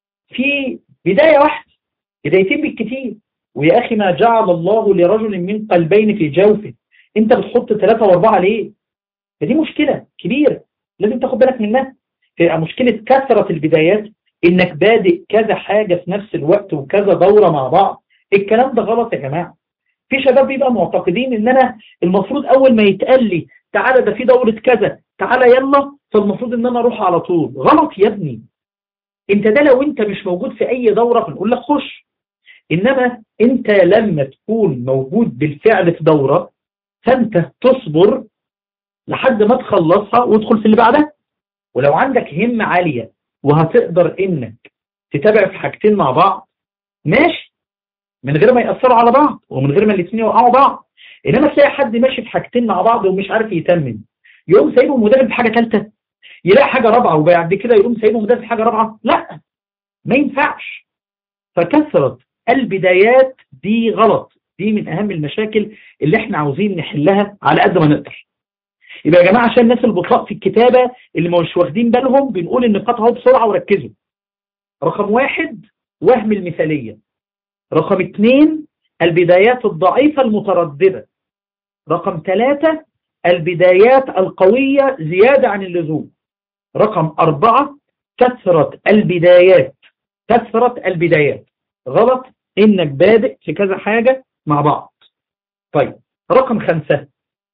في بداية واحدة بدايتين بالكتير ويا أخي ما جعل الله لرجل من قلبين في جوفه أنت بتحط ثلاثة وأربعة ليه فدي مشكلة كبيرة لازم تاخد بالك منها تبقى مشكلة كثرة البدايات انك بادئ كذا حاجة في نفس الوقت وكذا دورة مع بعض الكلام ده غلط يا جماعة في شباب بيبقى معتقدين ان انا المفروض اول ما يتقال لي تعالى ده في دورة كذا تعالى يلا فالمفروض ان انا اروح على طول غلط يا ابني انت ده لو انت مش موجود في اي دورة فنقول لك خش انما انت لما تكون موجود بالفعل في دورة فانت تصبر لحد ما تخلصها وتدخل في اللي بعدها ولو عندك همة عالية وهتقدر انك تتابع في حاجتين مع بعض ماشي من غير ما يأثروا على بعض ومن غير ما الاثنين يوقعوا بعض انما تلاقي حد ماشي في حاجتين مع بعض ومش عارف يتمم يقوم سايبه مدرب في حاجة ثالثه يلاقي حاجة رابعة وبعد كده يقوم سايبه مدرب في حاجة رابعة لا ما ينفعش فكثرة البدايات دي غلط دي من اهم المشاكل اللي احنا عاوزين نحلها على قد ما نقدر يبقى يا جماعة عشان الناس البطاء في الكتابة اللي مش واخدين بالهم بنقول النقاط اهو بسرعة وركزوا رقم واحد وهم المثالية رقم اثنين البدايات الضعيفة المترددة رقم ثلاثة البدايات القوية زيادة عن اللزوم رقم أربعة كثرة البدايات كثرة البدايات غلط إنك بادئ في كذا حاجة مع بعض طيب رقم خمسة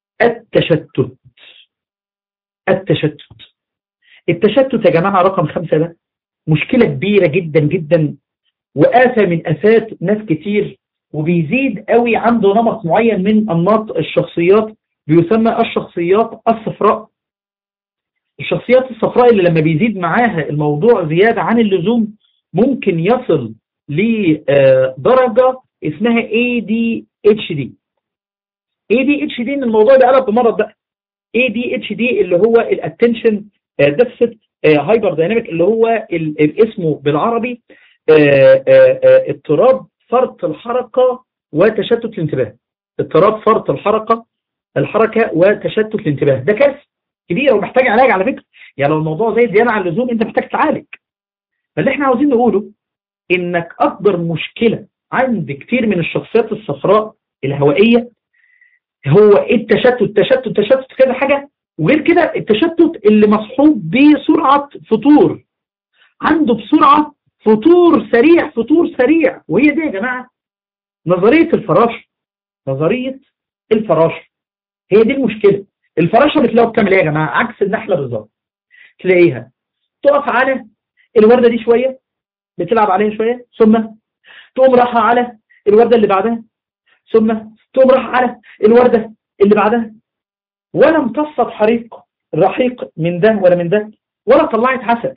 التشتت التشتت التشتت يا جماعة رقم خمسة ده مشكلة كبيرة جدا جدا وآفة من آفات ناس كتير وبيزيد قوي عنده نمط معين من أنماط الشخصيات بيسمى الشخصيات الصفراء الشخصيات الصفراء اللي لما بيزيد معاها الموضوع زيادة عن اللزوم ممكن يصل لدرجة اسمها ADHD ADHD ان الموضوع ده قلب بمرض بقى ADHD اللي هو الاتنشن ديفيسيت هايبر دايناميك اللي هو اسمه بالعربي اضطراب فرط الحركة وتشتت الانتباه اضطراب فرط الحركة الحركة وتشتت الانتباه ده كارثه كبيرة ومحتاج علاج على فكرة يعني لو الموضوع زي زيادة عن اللزوم انت محتاج تعالج فاللي احنا عاوزين نقوله انك اكبر مشكلة عند كتير من الشخصيات الصفراء الهوائية هو التشتت تشتت تشتت كذا حاجة وغير كده التشتت اللي مصحوب بسرعة فطور عنده بسرعة فطور سريع فطور سريع وهي دي يا جماعة نظرية الفراش نظرية الفراش هي دي المشكلة الفراشة بتلاقوا بتعمل ايه يا جماعة عكس النحلة بالظبط تلاقيها تقف على الوردة دي شوية بتلعب عليها شوية ثم تقوم راحة على الوردة اللي بعدها ثم تقوم راحة على الوردة اللي بعدها ولا امتصت حريق رحيق من ده ولا من ده ولا طلعت عسل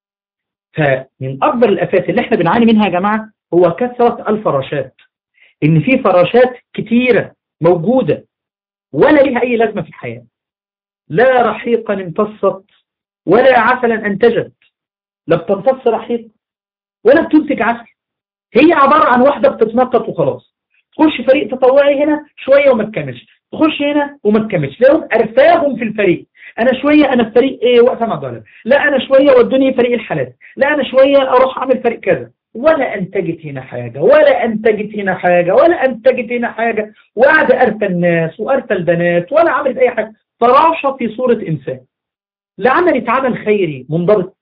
فمن أكبر الآفات اللي احنا بنعاني منها يا جماعة هو كثرة الفراشات إن في فراشات كتيرة موجودة ولا لها أي لازمة في الحياة لا رحيقا امتصت ولا عسلا أنتجت لا بتمتص رحيق ولا بتنتج عسل هي عبارة عن واحدة بتتنطط وخلاص تخش فريق تطوعي هنا شوية وما تكملش تخش هنا وما تكملش لهم أرفاهم في الفريق أنا شوية أنا في فريق إيه وقفة مع ضلال لا أنا شوية ودوني فريق الحالات لا أنا شوية أروح أعمل فريق كذا ولا أنتجت هنا حاجة ولا أنتجت هنا حاجة ولا أنتجت هنا حاجة وقعد أرفى الناس وأرفى البنات ولا عملت أي حاجة فراشة في صورة إنسان لا عملت عمل خيري منضبط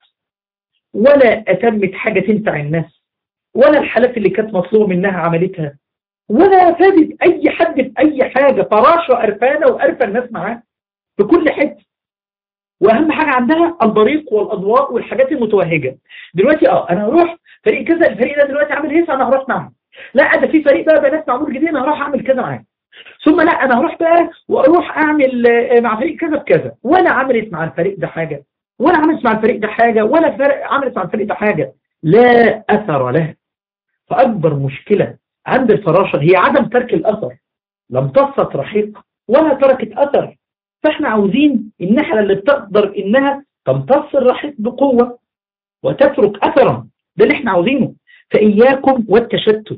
ولا أتمت حاجة تنفع الناس ولا الحالات اللي كانت مطلوب منها عملتها ولا فادت أي حد في أي حاجة فراشة أرفانة وأرفى الناس معاه في كل حتة واهم حاجة عندها البريق والاضواء والحاجات المتوهجة دلوقتي اه انا هروح فريق كذا الفريق ده دلوقتي عامل هيس انا هروح معاه لا ده في فريق بقى بنات معمول جديد انا هروح اعمل كذا معاه ثم لا انا هروح بقى واروح اعمل مع فريق كذا بكذا ولا عملت مع الفريق ده حاجة ولا عملت مع الفريق ده حاجة ولا فرق عملت مع الفريق ده حاجة لا اثر له فاكبر مشكلة عند الفراشة هي عدم ترك الاثر لم تصت رحيق ولا تركت اثر فاحنا عاوزين النحلة اللي بتقدر انها تمتص الرحيق بقوة وتترك اثرا ده اللي احنا عاوزينه فاياكم والتشتت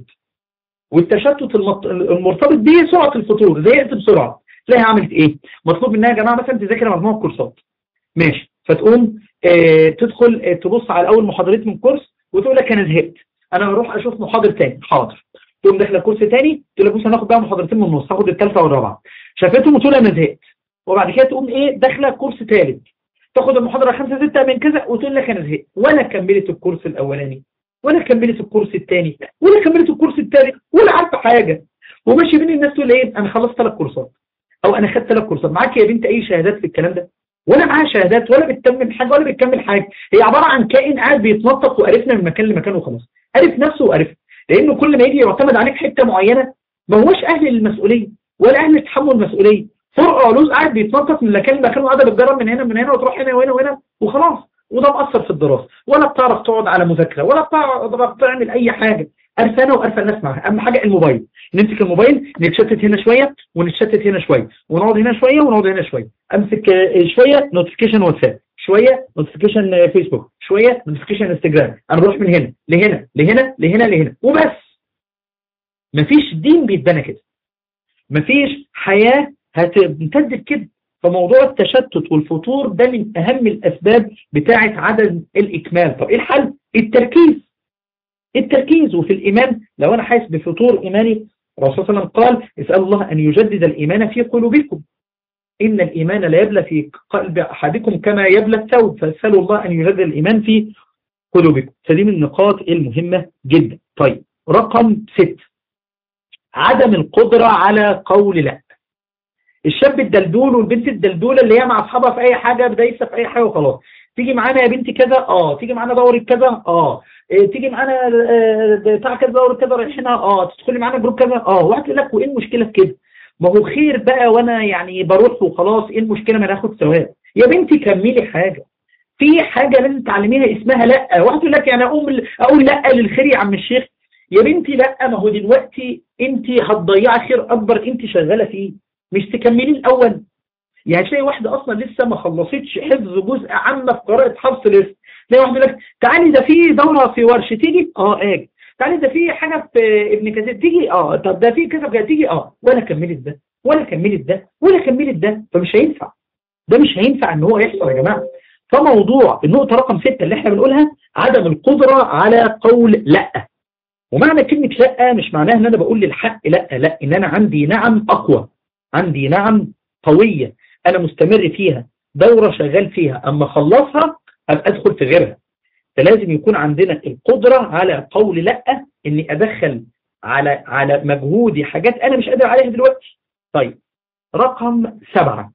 والتشتت المرتبط به سرعة الفطور زهقت بسرعة تلاقيها عملت ايه مطلوب منها يا جماعة مثلا تذاكر مجموعة كورسات ماشي فتقوم اه تدخل اه تبص على اول محاضرات من كورس وتقول لك انا زهقت انا هروح اشوف محاضر تاني حاضر تقوم داخله كورس تاني تقول لك بص هناخد بقى محاضرتين من النص هاخد الثالثه والرابعه شافتهم وتقول انا زهقت وبعد كده تقوم ايه داخله كورس ثالث تاخد المحاضره خمسة ستة من كذا وتقول لك انا زهقت ولا كملت الكورس الاولاني ولا كملت الكورس الثاني ولا كملت الكورس الثالث ولا عارفه حاجه وماشي بين الناس تقول ايه انا خلصت ثلاث كورسات او انا خدت ثلاث كورسات معاك يا بنت اي شهادات في الكلام ده ولا معاها شهادات ولا بتتمم حاجه ولا بتكمل حاجه هي عباره عن كائن قاعد بيتنطط وقرفنا من مكان لمكان وخلاص عرف نفسه وقرف لانه كل ما يجي يعتمد عليك حته معينه ما هوش اهل للمسؤوليه ولا اهل لتحمل المسؤوليه فرقع علوز قاعد بيتنطط من مكان لمكان وقاعده بتجرب من هنا من هنا وتروح هنا وهنا وهنا وخلاص وده مأثر في الدراسة ولا بتعرف تقعد على مذاكرة ولا بتعرف تعمل أي حاجة أرفانة وأرفى الناس معاها أهم حاجة الموبايل نمسك الموبايل نتشتت هنا شوية ونتشتت هنا شوية ونقعد هنا شوية ونقعد هنا شوية أمسك شوية نوتيفيكيشن واتساب شوية نوتيفيكيشن فيسبوك شوية نوتيفيكيشن انستجرام أنا بروح من هنا لهنا لهنا لهنا لهنا وبس مفيش دين بيتبنى كده مفيش حياة هتمتد كده فموضوع التشتت والفتور ده من أهم الأسباب بتاعة عدم الإكمال طب إيه الحل؟ التركيز التركيز وفي الإيمان لو أنا حاسس بفتور إيماني الرسول صلى الله عليه وسلم قال اسأل الله أن يجدد الإيمان في قلوبكم إن الإيمان لا يبلى في قلب أحدكم كما يبلى الثوب فاسألوا الله أن يجدد الإيمان في قلوبكم فدي من النقاط المهمة جدا طيب رقم ست عدم القدرة على قول لا الشاب الدلدول والبنت الدلدولة اللي هي مع اصحابها في اي حاجة دايسه في اي حاجة وخلاص تيجي معانا يا بنتي كذا اه تيجي معانا دورة كذا اه إيه تيجي معانا بتاع كذا دورة كذا رايحينها اه تدخلي معانا جروب كذا اه واحد يقول لك وايه المشكلة في كده ما هو خير بقى وانا يعني بروح وخلاص ايه المشكلة ما ناخد ثواب يا بنتي كملي حاجة في حاجة لازم تعلميها اسمها لا واحد يقول لك يعني اقوم اقول لا للخير يا عم الشيخ يا بنتي لا ما هو دلوقتي انت هتضيعي خير اكبر انت شغالة فيه مش تكملي الاول يعني تلاقي واحدة اصلا لسه ما خلصتش حفظ جزء عامة في قراءة حفص لسه تلاقي واحدة لك تعالي ده في دورة في ورش تيجي اه اجي تعالي ده في حاجة في ابن كثير تيجي اه طب ده في كذا تيجي اه ولا كملت ده ولا كملت ده ولا كملت ده فمش هينفع ده مش هينفع ان هو يحصل يا جماعة فموضوع النقطة رقم ستة اللي احنا بنقولها عدم القدرة على قول لا ومعنى كلمة لا مش معناها ان انا بقول للحق لا لا ان انا عندي نعم اقوى عندي نعم قوية أنا مستمر فيها دورة شغال فيها أما خلصها أبقى أدخل في غيرها فلازم يكون عندنا القدرة على قول لأ إني أدخل على على مجهودي حاجات أنا مش قادر عليها دلوقتي طيب رقم سبعة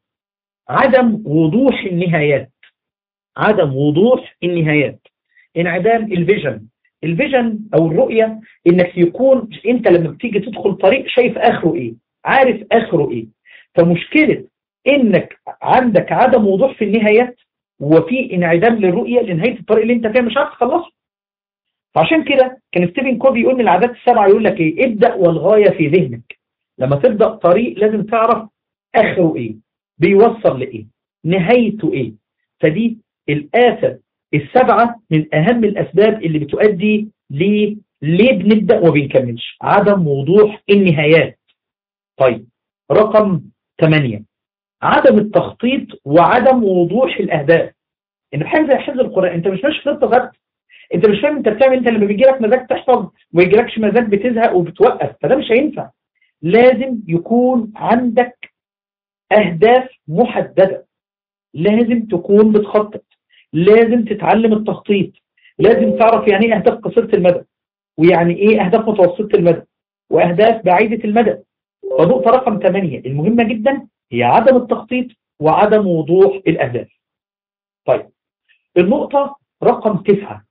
عدم وضوح النهايات عدم وضوح النهايات انعدام الفيجن الفيجن أو الرؤية إنك يكون أنت لما بتيجي تدخل طريق شايف آخره إيه عارف آخره إيه فمشكلة إنك عندك عدم وضوح في النهايات وفي انعدام للرؤية لنهاية الطريق اللي انت فيها مش عارف تخلصه فعشان كده كان ستيفن كوفي يقول من العادات السبعة يقول لك ايه ابدأ والغاية في ذهنك لما تبدأ طريق لازم تعرف اخره ايه بيوصل لايه نهايته ايه فدي الآفة السبعة من اهم الاسباب اللي بتؤدي ليه ليه بنبدأ وبنكملش عدم وضوح النهايات طيب رقم 8 عدم التخطيط وعدم وضوح الاهداف ان حاجه زي حفظ القران انت مش ماشي خطه ثابته انت مش فاهم انت بتعمل انت لما بيجي لك مزاج تحفظ وما يجيلكش مزاج بتزهق وبتوقف فده مش هينفع لازم يكون عندك اهداف محدده لازم تكون بتخطط لازم تتعلم التخطيط لازم تعرف يعني ايه اهداف قصيره المدى ويعني ايه اهداف متوسطه المدى واهداف بعيده المدى فنقطه رقم 8 المهمه جدا هي عدم التخطيط وعدم وضوح الاهداف طيب النقطه رقم 9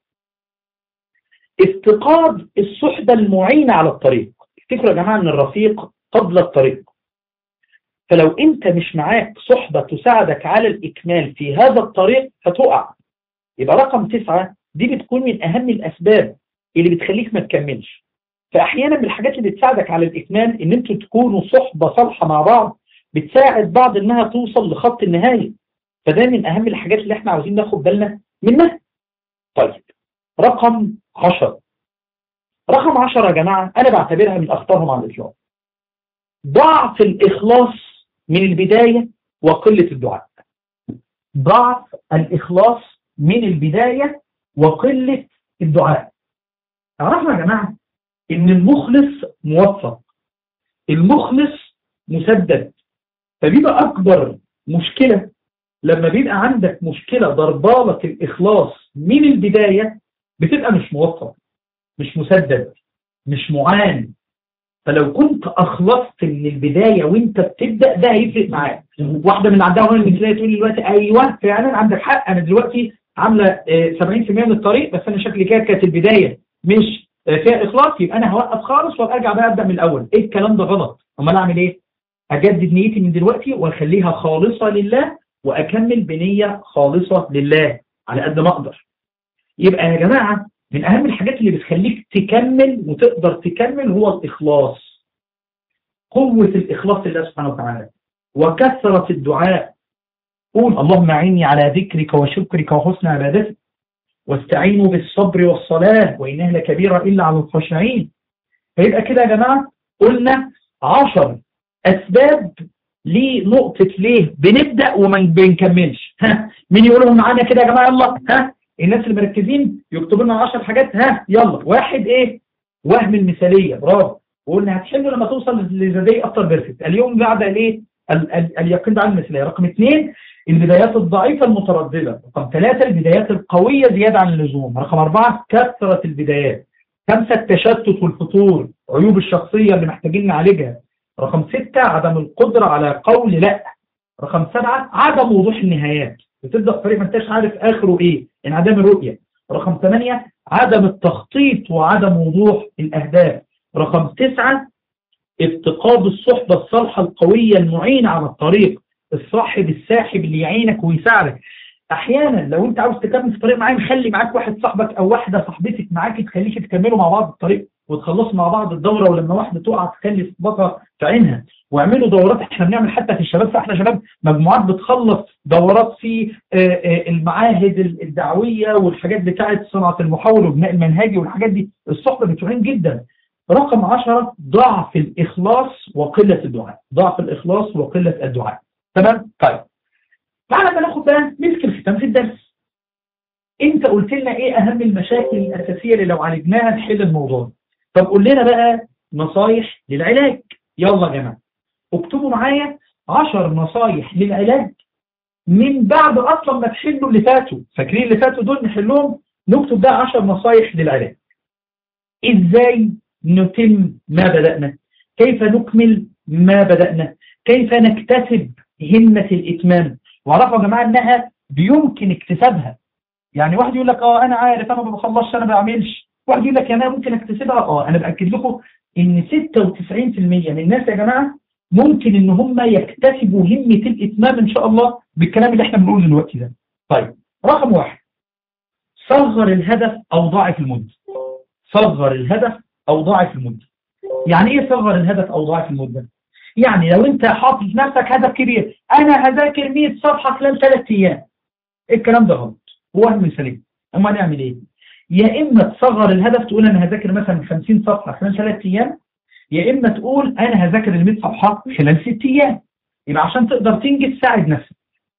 افتقاد الصحبة المعينة على الطريق افتكروا يا جماعة ان الرفيق قبل الطريق فلو انت مش معاك صحبة تساعدك على الإكمال في هذا الطريق هتقع يبقى رقم تسعة دي بتكون من أهم الأسباب اللي بتخليك ما تكملش فأحيانا من الحاجات اللي بتساعدك على الإكمال إن انتوا تكونوا صحبة صالحة مع بعض بتساعد بعض إنها توصل لخط النهاية فده من أهم الحاجات اللي احنا عاوزين ناخد بالنا منها طيب رقم 10 رقم 10 يا جماعة أنا بعتبرها من أخطارهم على الإطلاق ضعف الإخلاص من البداية وقلة الدعاء ضعف الإخلاص من البداية وقلة الدعاء عرفنا يا جماعة إن المخلص موفق المخلص مسدد فبيبقى أكبر مشكلة لما بيبقى عندك مشكلة ضربالك الإخلاص من البداية بتبقى مش موفق مش مسدد مش معان فلو كنت أخلصت من البداية وانت بتبدأ ده هيفرق معاك واحدة من عندها هنا المثالية تقول لي دلوقتي أيوة فعلا عندك حق أنا دلوقتي عاملة 70% من الطريق بس أنا شكلي كده كانت البداية مش فيها إخلاص يبقى أنا هوقف خالص وأرجع بقى أبدأ من الأول إيه الكلام ده غلط أمال أعمل إيه؟ أجدد نيتي من دلوقتي وأخليها خالصة لله وأكمل بنية خالصة لله على قد ما أقدر يبقى يا جماعة من أهم الحاجات اللي بتخليك تكمل وتقدر تكمل هو الإخلاص قوة الإخلاص لله سبحانه وتعالى وكثرة الدعاء قول اللهم أعني على ذكرك وشكرك وحسن عبادتك واستعينوا بالصبر والصلاة وإنها لكبيرة إلا على الخاشعين فيبقى كده يا جماعة قلنا عشر أسباب لنقطة ليه بنبدأ وما بنكملش ها مين يقولهم معانا كده يا جماعة يلا ها الناس اللي مركزين يكتبوا لنا 10 حاجات ها يلا واحد ايه وهم المثاليه برافو وقلنا هتحلوا لما توصل لزادي اكتر بيرفكت اليوم بعد الايه اليقين ده على المثاليه رقم اثنين البدايات الضعيفه المتردده رقم ثلاثه البدايات القويه زياده عن اللزوم رقم اربعه كثره البدايات خمسه التشتت والفتور عيوب الشخصيه اللي محتاجين نعالجها رقم ستة عدم القدرة على قول لا رقم سبعة عدم وضوح النهايات بتبدأ الطريق ما انتش عارف آخره إيه انعدام الرؤية رقم 8 عدم التخطيط وعدم وضوح الأهداف رقم 9 افتقاد الصحبة الصالحة القوية المعينة على الطريق الصاحب الساحب اللي يعينك ويساعدك احيانا لو انت عاوز تكمل في طريق معين خلي معاك واحد صاحبك او واحده صاحبتك معاك تخليك تكملوا مع بعض الطريق وتخلصوا مع بعض الدوره ولما واحده تقع تخلي صحبتها في عينها واعملوا دورات احنا بنعمل حتى في الشباب فاحنا شباب مجموعات بتخلص دورات في المعاهد الدعويه والحاجات بتاعه صناعه المحاور والبناء المنهجي والحاجات دي الصحبه بتعين جدا رقم 10 ضعف الاخلاص وقله الدعاء ضعف الاخلاص وقله الدعاء تمام طيب تعالى بقى ناخد بقى مسك الختام في الدرس انت قلت لنا ايه اهم المشاكل الاساسيه اللي لو عالجناها نحل الموضوع طب قول لنا بقى نصايح للعلاج يلا يا جماعه اكتبوا معايا 10 نصايح للعلاج من بعد اصلا ما تحلوا اللي فاتوا فاكرين اللي فاتوا دول نحلهم نكتب بقى 10 نصايح للعلاج ازاي نتم ما بدأنا كيف نكمل ما بدأنا كيف نكتسب همة الإتمام وعرفوا يا جماعة انها بيمكن اكتسابها يعني واحد يقول لك اه انا عارف انا ما بخلصش انا ما بعملش واحد يقول لك انا ممكن اكتسبها اه انا باكد لكم ان 96% من الناس يا جماعه ممكن ان هم يكتسبوا همه الاتمام ان شاء الله بالكلام اللي احنا بنقوله دلوقتي ده طيب رقم واحد صغر الهدف او ضاعف المدة صغر الهدف او ضاعف المدة يعني ايه صغر الهدف او ضاعف المدة يعني لو انت حاطط نفسك هدف كبير انا هذاكر 100 صفحة خلال 3 ايام الكلام ده غلط هو وهم سليم اما نعمل ايه يا اما تصغر الهدف تقول انا هذاكر مثلا 50 صفحة خلال 3 ايام يا اما تقول انا هذاكر ال 100 صفحة خلال 6 ايام يبقى عشان تقدر تنجز ساعد نفسك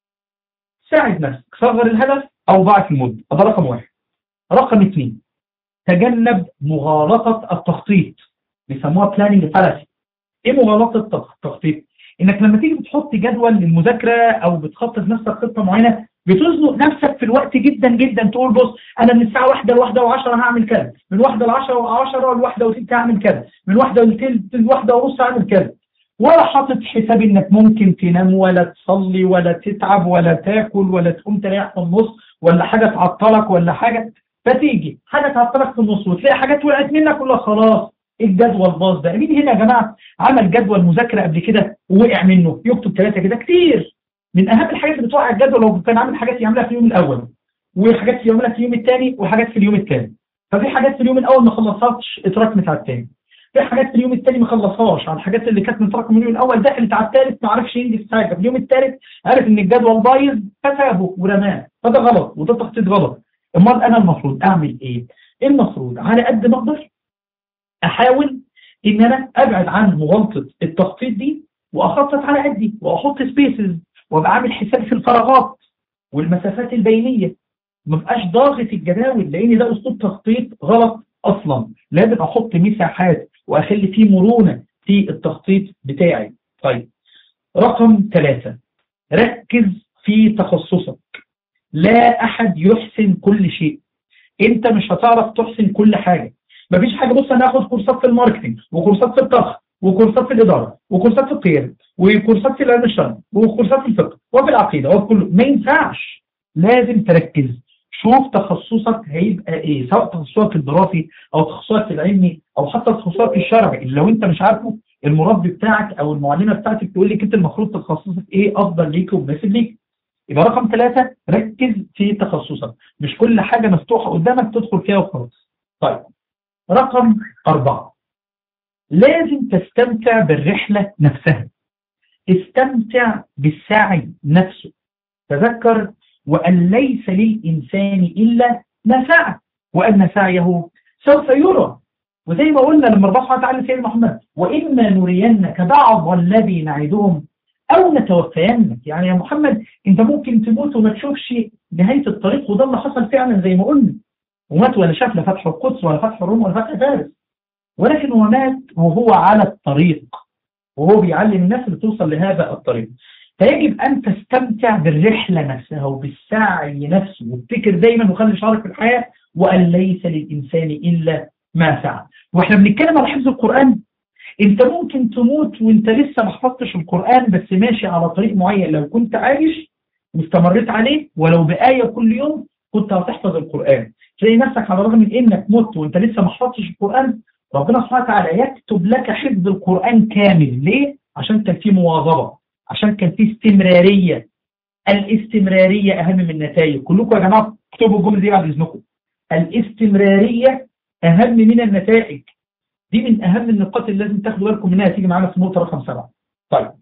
ساعد نفسك صغر الهدف او ضاعف المدة ده رقم واحد رقم اثنين تجنب مغالطة التخطيط بيسموها بلاننج فالسي ايه مغالطة التخطيط انك لما تيجي بتحط جدول للمذاكرة او بتخطط نفسك خطة معينة بتزنق نفسك في الوقت جدا جدا تقول بص انا من الساعة واحدة لواحدة وعشرة هعمل كذا من واحدة لعشرة وعشرة لواحدة وستة هعمل كذا من واحدة لتلت لواحدة ونص هعمل كذا ولا حاطط حساب انك ممكن تنام ولا تصلي ولا تتعب ولا تاكل ولا تقوم تريح في النص ولا حاجة تعطلك ولا حاجة فتيجي حاجة تعطلك في النص وتلاقي حاجات وقعت منك ولا خلاص الجدول باظ ده مين هنا يا جماعة عمل جدول مذاكرة قبل كده ووقع منه يكتب ثلاثة كده كتير من أهم الحاجات اللي بتوقع الجدول لو كان عامل حاجات يعملها في اليوم الأول وحاجات يعملها في اليوم الثاني وحاجات في اليوم الثاني ففي حاجات في اليوم الأول ما خلصهاش اتراكمت على الثاني في حاجات في اليوم الثاني ما خلصهاش على الحاجات اللي كانت متراكمه من اليوم الاول دخلت على الثالث ما عرفش ينجز حاجه في اليوم الثالث عرف ان الجدول بايظ فسابه ورماه فده غلط وده تخطيط غلط امال انا المفروض اعمل ايه المفروض على قد ما اقدر احاول ان انا ابعد عن مغالطه التخطيط دي واخطط على قدي واحط سبيسز وابقى عامل حساب في الفراغات والمسافات البينيه ما بقاش ضاغط الجداول لان ده اسلوب تخطيط غلط اصلا لازم احط مساحات واخلي فيه مرونه في التخطيط بتاعي طيب رقم ثلاثة ركز في تخصصك لا احد يحسن كل شيء انت مش هتعرف تحسن كل حاجة مفيش حاجة بص انا هاخد كورسات في الماركتنج وكورسات في الطبخ وكورسات في الإدارة وكورسات في القيادة وكورسات في العلم الشرعي وكورسات في الفقه وفي العقيدة وفي كله ما ينفعش لازم تركز شوف تخصصك هيبقى ايه سواء تخصصك الدراسي او تخصصك العلمي او حتى تخصصك الشرعي اللي لو انت مش عارفه المربي بتاعك او المعلمه بتاعتك تقول لك انت المفروض تخصصك ايه افضل ليك ومناسب ليك يبقى رقم ثلاثة ركز في تخصصك مش كل حاجة مفتوحة قدامك تدخل فيها وخلاص طيب رقم أربعة لازم تستمتع بالرحلة نفسها استمتع بالسعي نفسه تذكر وأن ليس للإنسان إلا ما سعى وأن سعيه سوف يرى وزي ما قلنا لما ربنا سبحانه وتعالى سيدنا محمد وإما نرينك بعض الذي نعدهم أو نتوفينك يعني يا محمد أنت ممكن تموت وما تشوفش نهاية الطريق وده اللي حصل فعلا زي ما قلنا ومات ولا شاف لا فتح القدس ولا فتح الروم ولا فتح فارس ولكن هو مات وهو على الطريق وهو بيعلم الناس اللي توصل لهذا الطريق فيجب أن تستمتع بالرحلة نفسها وبالسعي نفسه وافتكر دايما وخلي شعارك في الحياة وأن ليس للإنسان إلا ما سعى واحنا بنتكلم على حفظ القرآن انت ممكن تموت وانت لسه ما حفظتش القرآن بس ماشي على طريق معين لو كنت عايش واستمريت عليه ولو بآية كل يوم كنت هتحفظ القرآن تلاقي نفسك على الرغم من انك مت وانت لسه ما حفظتش القرآن ربنا سبحانه وتعالى يكتب لك حفظ القرآن كامل ليه؟ عشان كان في مواظبة عشان كان في استمرارية الاستمرارية أهم من النتائج كلكم يا جماعة اكتبوا الجملة دي بعد إذنكم الاستمرارية أهم من النتائج دي من أهم النقاط اللي لازم تاخدوا بالكم منها تيجي معانا في النقطة رقم سبعة طيب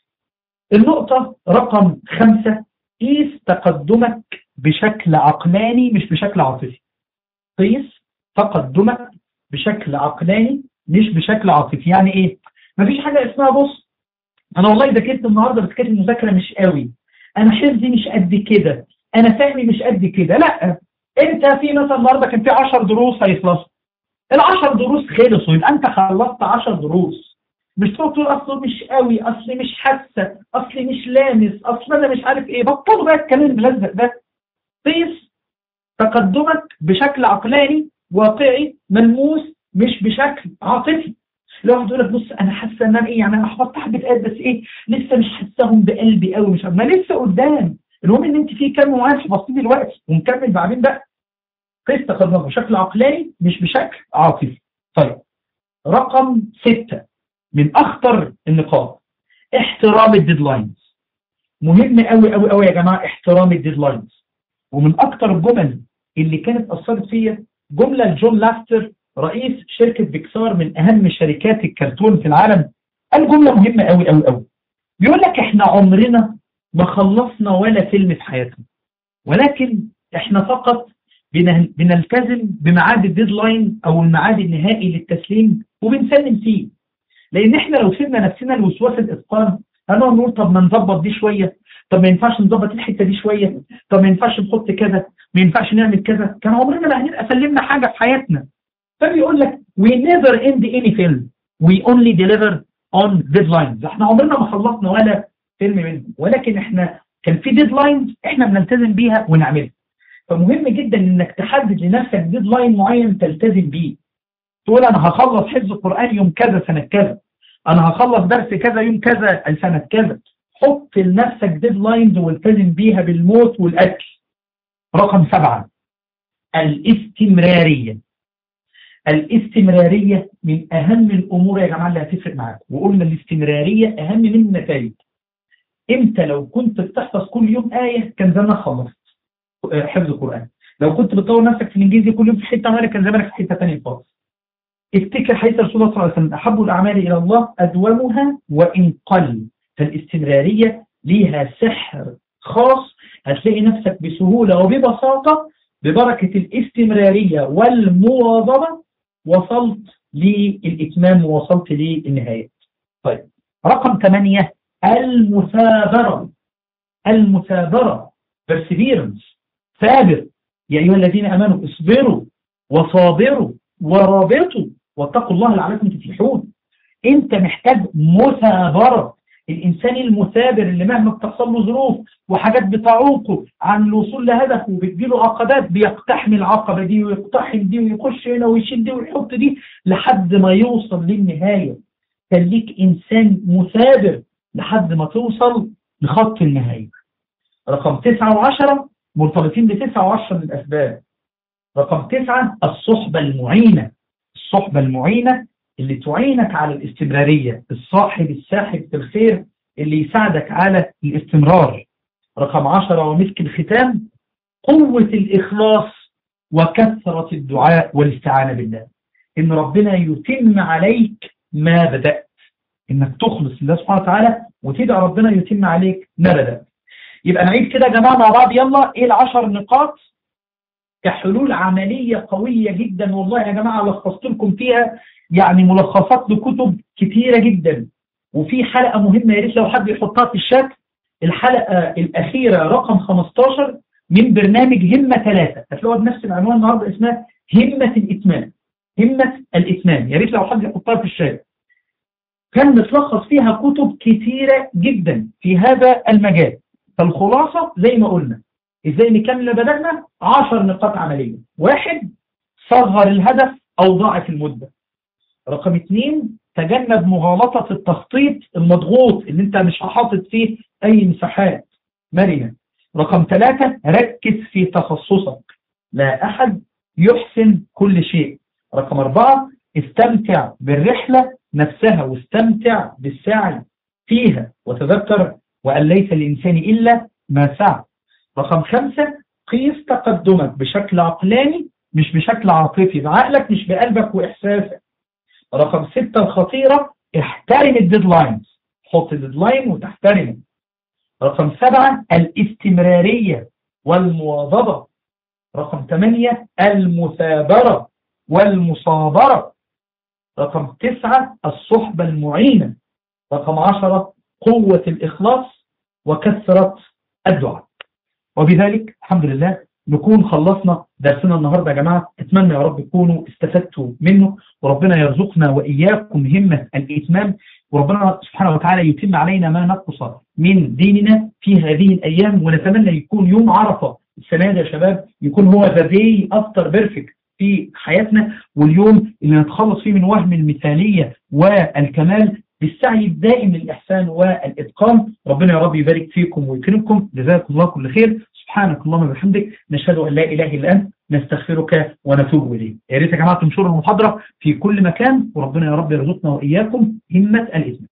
النقطة رقم خمسة قيس تقدمك بشكل عقلاني مش بشكل عاطفي قيس تقدمك بشكل عقلاني مش بشكل عاطفي يعني ايه مفيش حاجة اسمها بص انا والله ذاكرت النهارده بس كانت المذاكره مش قوي انا حفظي مش قد كده انا فهمي مش قد كده لا انت في مثلا النهارده كان في 10 دروس هيخلصوا ال10 دروس خلصوا يبقى انت خلصت 10 دروس مش تقعد تقول اصل مش قوي اصل مش حاسه اصل مش لامس اصل انا مش عارف ايه بطلوا بقى الكلام الملزق ده قيس تقدمك بشكل عقلاني واقعي ملموس مش بشكل عاطفي لو واحد يقول لك بص انا حاسه ان انا ايه يعني انا حفظت حبه ايات بس ايه لسه مش حاساهم بقلبي قوي مش ما لسه قدام المهم ان انت في كام معين حفظتيه دلوقتي ومكمل بعدين بقى قيس تقدمك بشكل عقلاني مش بشكل عاطفي طيب رقم ستة من اخطر النقاط احترام الديدلاينز مهم قوي قوي قوي يا جماعه احترام الديدلاينز ومن أكتر الجمل اللي كانت أثرت فيا جملة لجون لافتر رئيس شركة بيكسار من أهم شركات الكرتون في العالم قال جملة مهمة قوي قوي قوي بيقول لك احنا عمرنا ما خلصنا ولا فيلم في حياتنا ولكن احنا فقط بنلتزم بميعاد الديدلاين او الميعاد النهائي للتسليم وبنسلم فيه لان احنا لو سيبنا نفسنا الوسواس الاتقان هنقعد نقول طب ما نظبط دي شويه طب ما ينفعش نظبط الحته دي شويه طب ما ينفعش نحط كذا ما ينفعش نعمل كذا كان عمرنا ما هنبقى سلمنا حاجه في حياتنا فبيقول لك we never end any film we only deliver on deadlines احنا عمرنا ما خلصنا ولا فيلم منه ولكن احنا كان في ديدلاينز احنا بنلتزم بيها ونعملها فمهم جدا انك تحدد لنفسك ديدلاين معين تلتزم بيه تقول انا هخلص حفظ القرآن يوم كذا سنة كذا انا هخلص درس كذا يوم كذا سنة كذا حط لنفسك ديدلاينز والتزم بيها بالموت والاكل رقم سبعة الاستمرارية الاستمرارية من اهم الامور يا جماعة اللي هتفرق معاك وقلنا الاستمرارية اهم من النتائج امتى لو كنت بتحفظ كل يوم آية كان زمانك خلصت حفظ القرآن لو كنت بتطور نفسك في الانجليزي كل يوم في حتة معينة كان زمانك في حتة ثانيه خالص افتكر حديث رسول الله صلى الله عليه وسلم احب الاعمال الى الله ادومها وان قل فالاستمرارية ليها سحر خاص هتلاقي نفسك بسهولة وببساطة ببركة الاستمرارية والمواظبة وصلت للإتمام ووصلت للنهاية طيب رقم ثمانية المثابرة المثابرة perseverance ثابر يا أيها الذين أمنوا اصبروا وصابروا ورابطوا واتقوا الله لعلكم تفلحون انت محتاج مثابرة الإنسان المثابر اللي مهما بتحصل له ظروف وحاجات بتعوقه عن الوصول لهدفه وبتجيله عقبات بيقتحم العقبة دي ويقتحم دي ويخش هنا ويشيل دي ويحط دي لحد ما يوصل للنهاية خليك إنسان مثابر لحد ما توصل لخط النهاية رقم تسعة وعشرة مرتبطين بتسعة وعشرة من الأسباب رقم تسعة الصحبة المعينة الصحبة المعينة اللي تعينك على الاستمرارية الصاحب الساحب في الخير اللي يساعدك على الاستمرار رقم عشرة ومسك الختام قوة الإخلاص وكثرة الدعاء والاستعانة بالله إن ربنا يتم عليك ما بدأت إنك تخلص لله سبحانه وتعالى وتدعى ربنا يتم عليك ما بدأت يبقى نعيد كده يا جماعة مع بعض يلا إيه العشر نقاط كحلول عملية قوية جدا والله يا جماعة لخصت لكم فيها يعني ملخصات لكتب كتيرة جدا وفي حلقة مهمة يا ريت لو حد يحطها في الشات الحلقة الأخيرة رقم 15 من برنامج همة ثلاثة هتلاقوها بنفس العنوان النهاردة اسمها همة الإتمام همة الإتمام يا ريت لو حد يحطها في الشات كان متلخص فيها كتب كتيرة جدا في هذا المجال فالخلاصة زي ما قلنا ازاي نكمل اللي بدأنا 10 نقاط عملية واحد صغر الهدف أو ضاعف المدة رقم اثنين تجنب مغالطة التخطيط المضغوط اللي انت مش حاطط فيه اي مساحات مرنة رقم ثلاثة ركز في تخصصك لا احد يحسن كل شيء رقم اربعة استمتع بالرحلة نفسها واستمتع بالسعي فيها وتذكر وأن ليس الإنسان إلا ما سعى رقم خمسة قيس تقدمك بشكل عقلاني مش بشكل عاطفي بعقلك مش بقلبك وإحساسك رقم ستة الخطيرة احترم الديدلاينز حط الديدلاين وتحترمه رقم سبعة الاستمرارية والمواظبة رقم ثمانية المثابرة والمصابرة رقم تسعة الصحبة المعينة رقم عشرة قوة الإخلاص وكثرة الدعاء وبذلك الحمد لله نكون خلصنا درسنا النهاردة يا جماعة اتمنى يا رب تكونوا استفدتوا منه وربنا يرزقنا وإياكم همة الإتمام وربنا سبحانه وتعالى يتم علينا ما نقص من ديننا في هذه الأيام ونتمنى يكون يوم عرفة السنة دي يا شباب يكون هو ذا داي افتر بيرفكت في حياتنا واليوم اللي نتخلص فيه من وهم المثالية والكمال بالسعي الدائم للإحسان والإتقان ربنا يا رب يبارك فيكم ويكرمكم جزاكم الله كل خير سبحانك اللهم وبحمدك نشهد أن لا إله إلا أنت نستغفرك ونتوب إليك يا ريت يا جماعة تنشروا المحاضرة في كل مكان وربنا يا رب يرزقنا وإياكم همة الإثم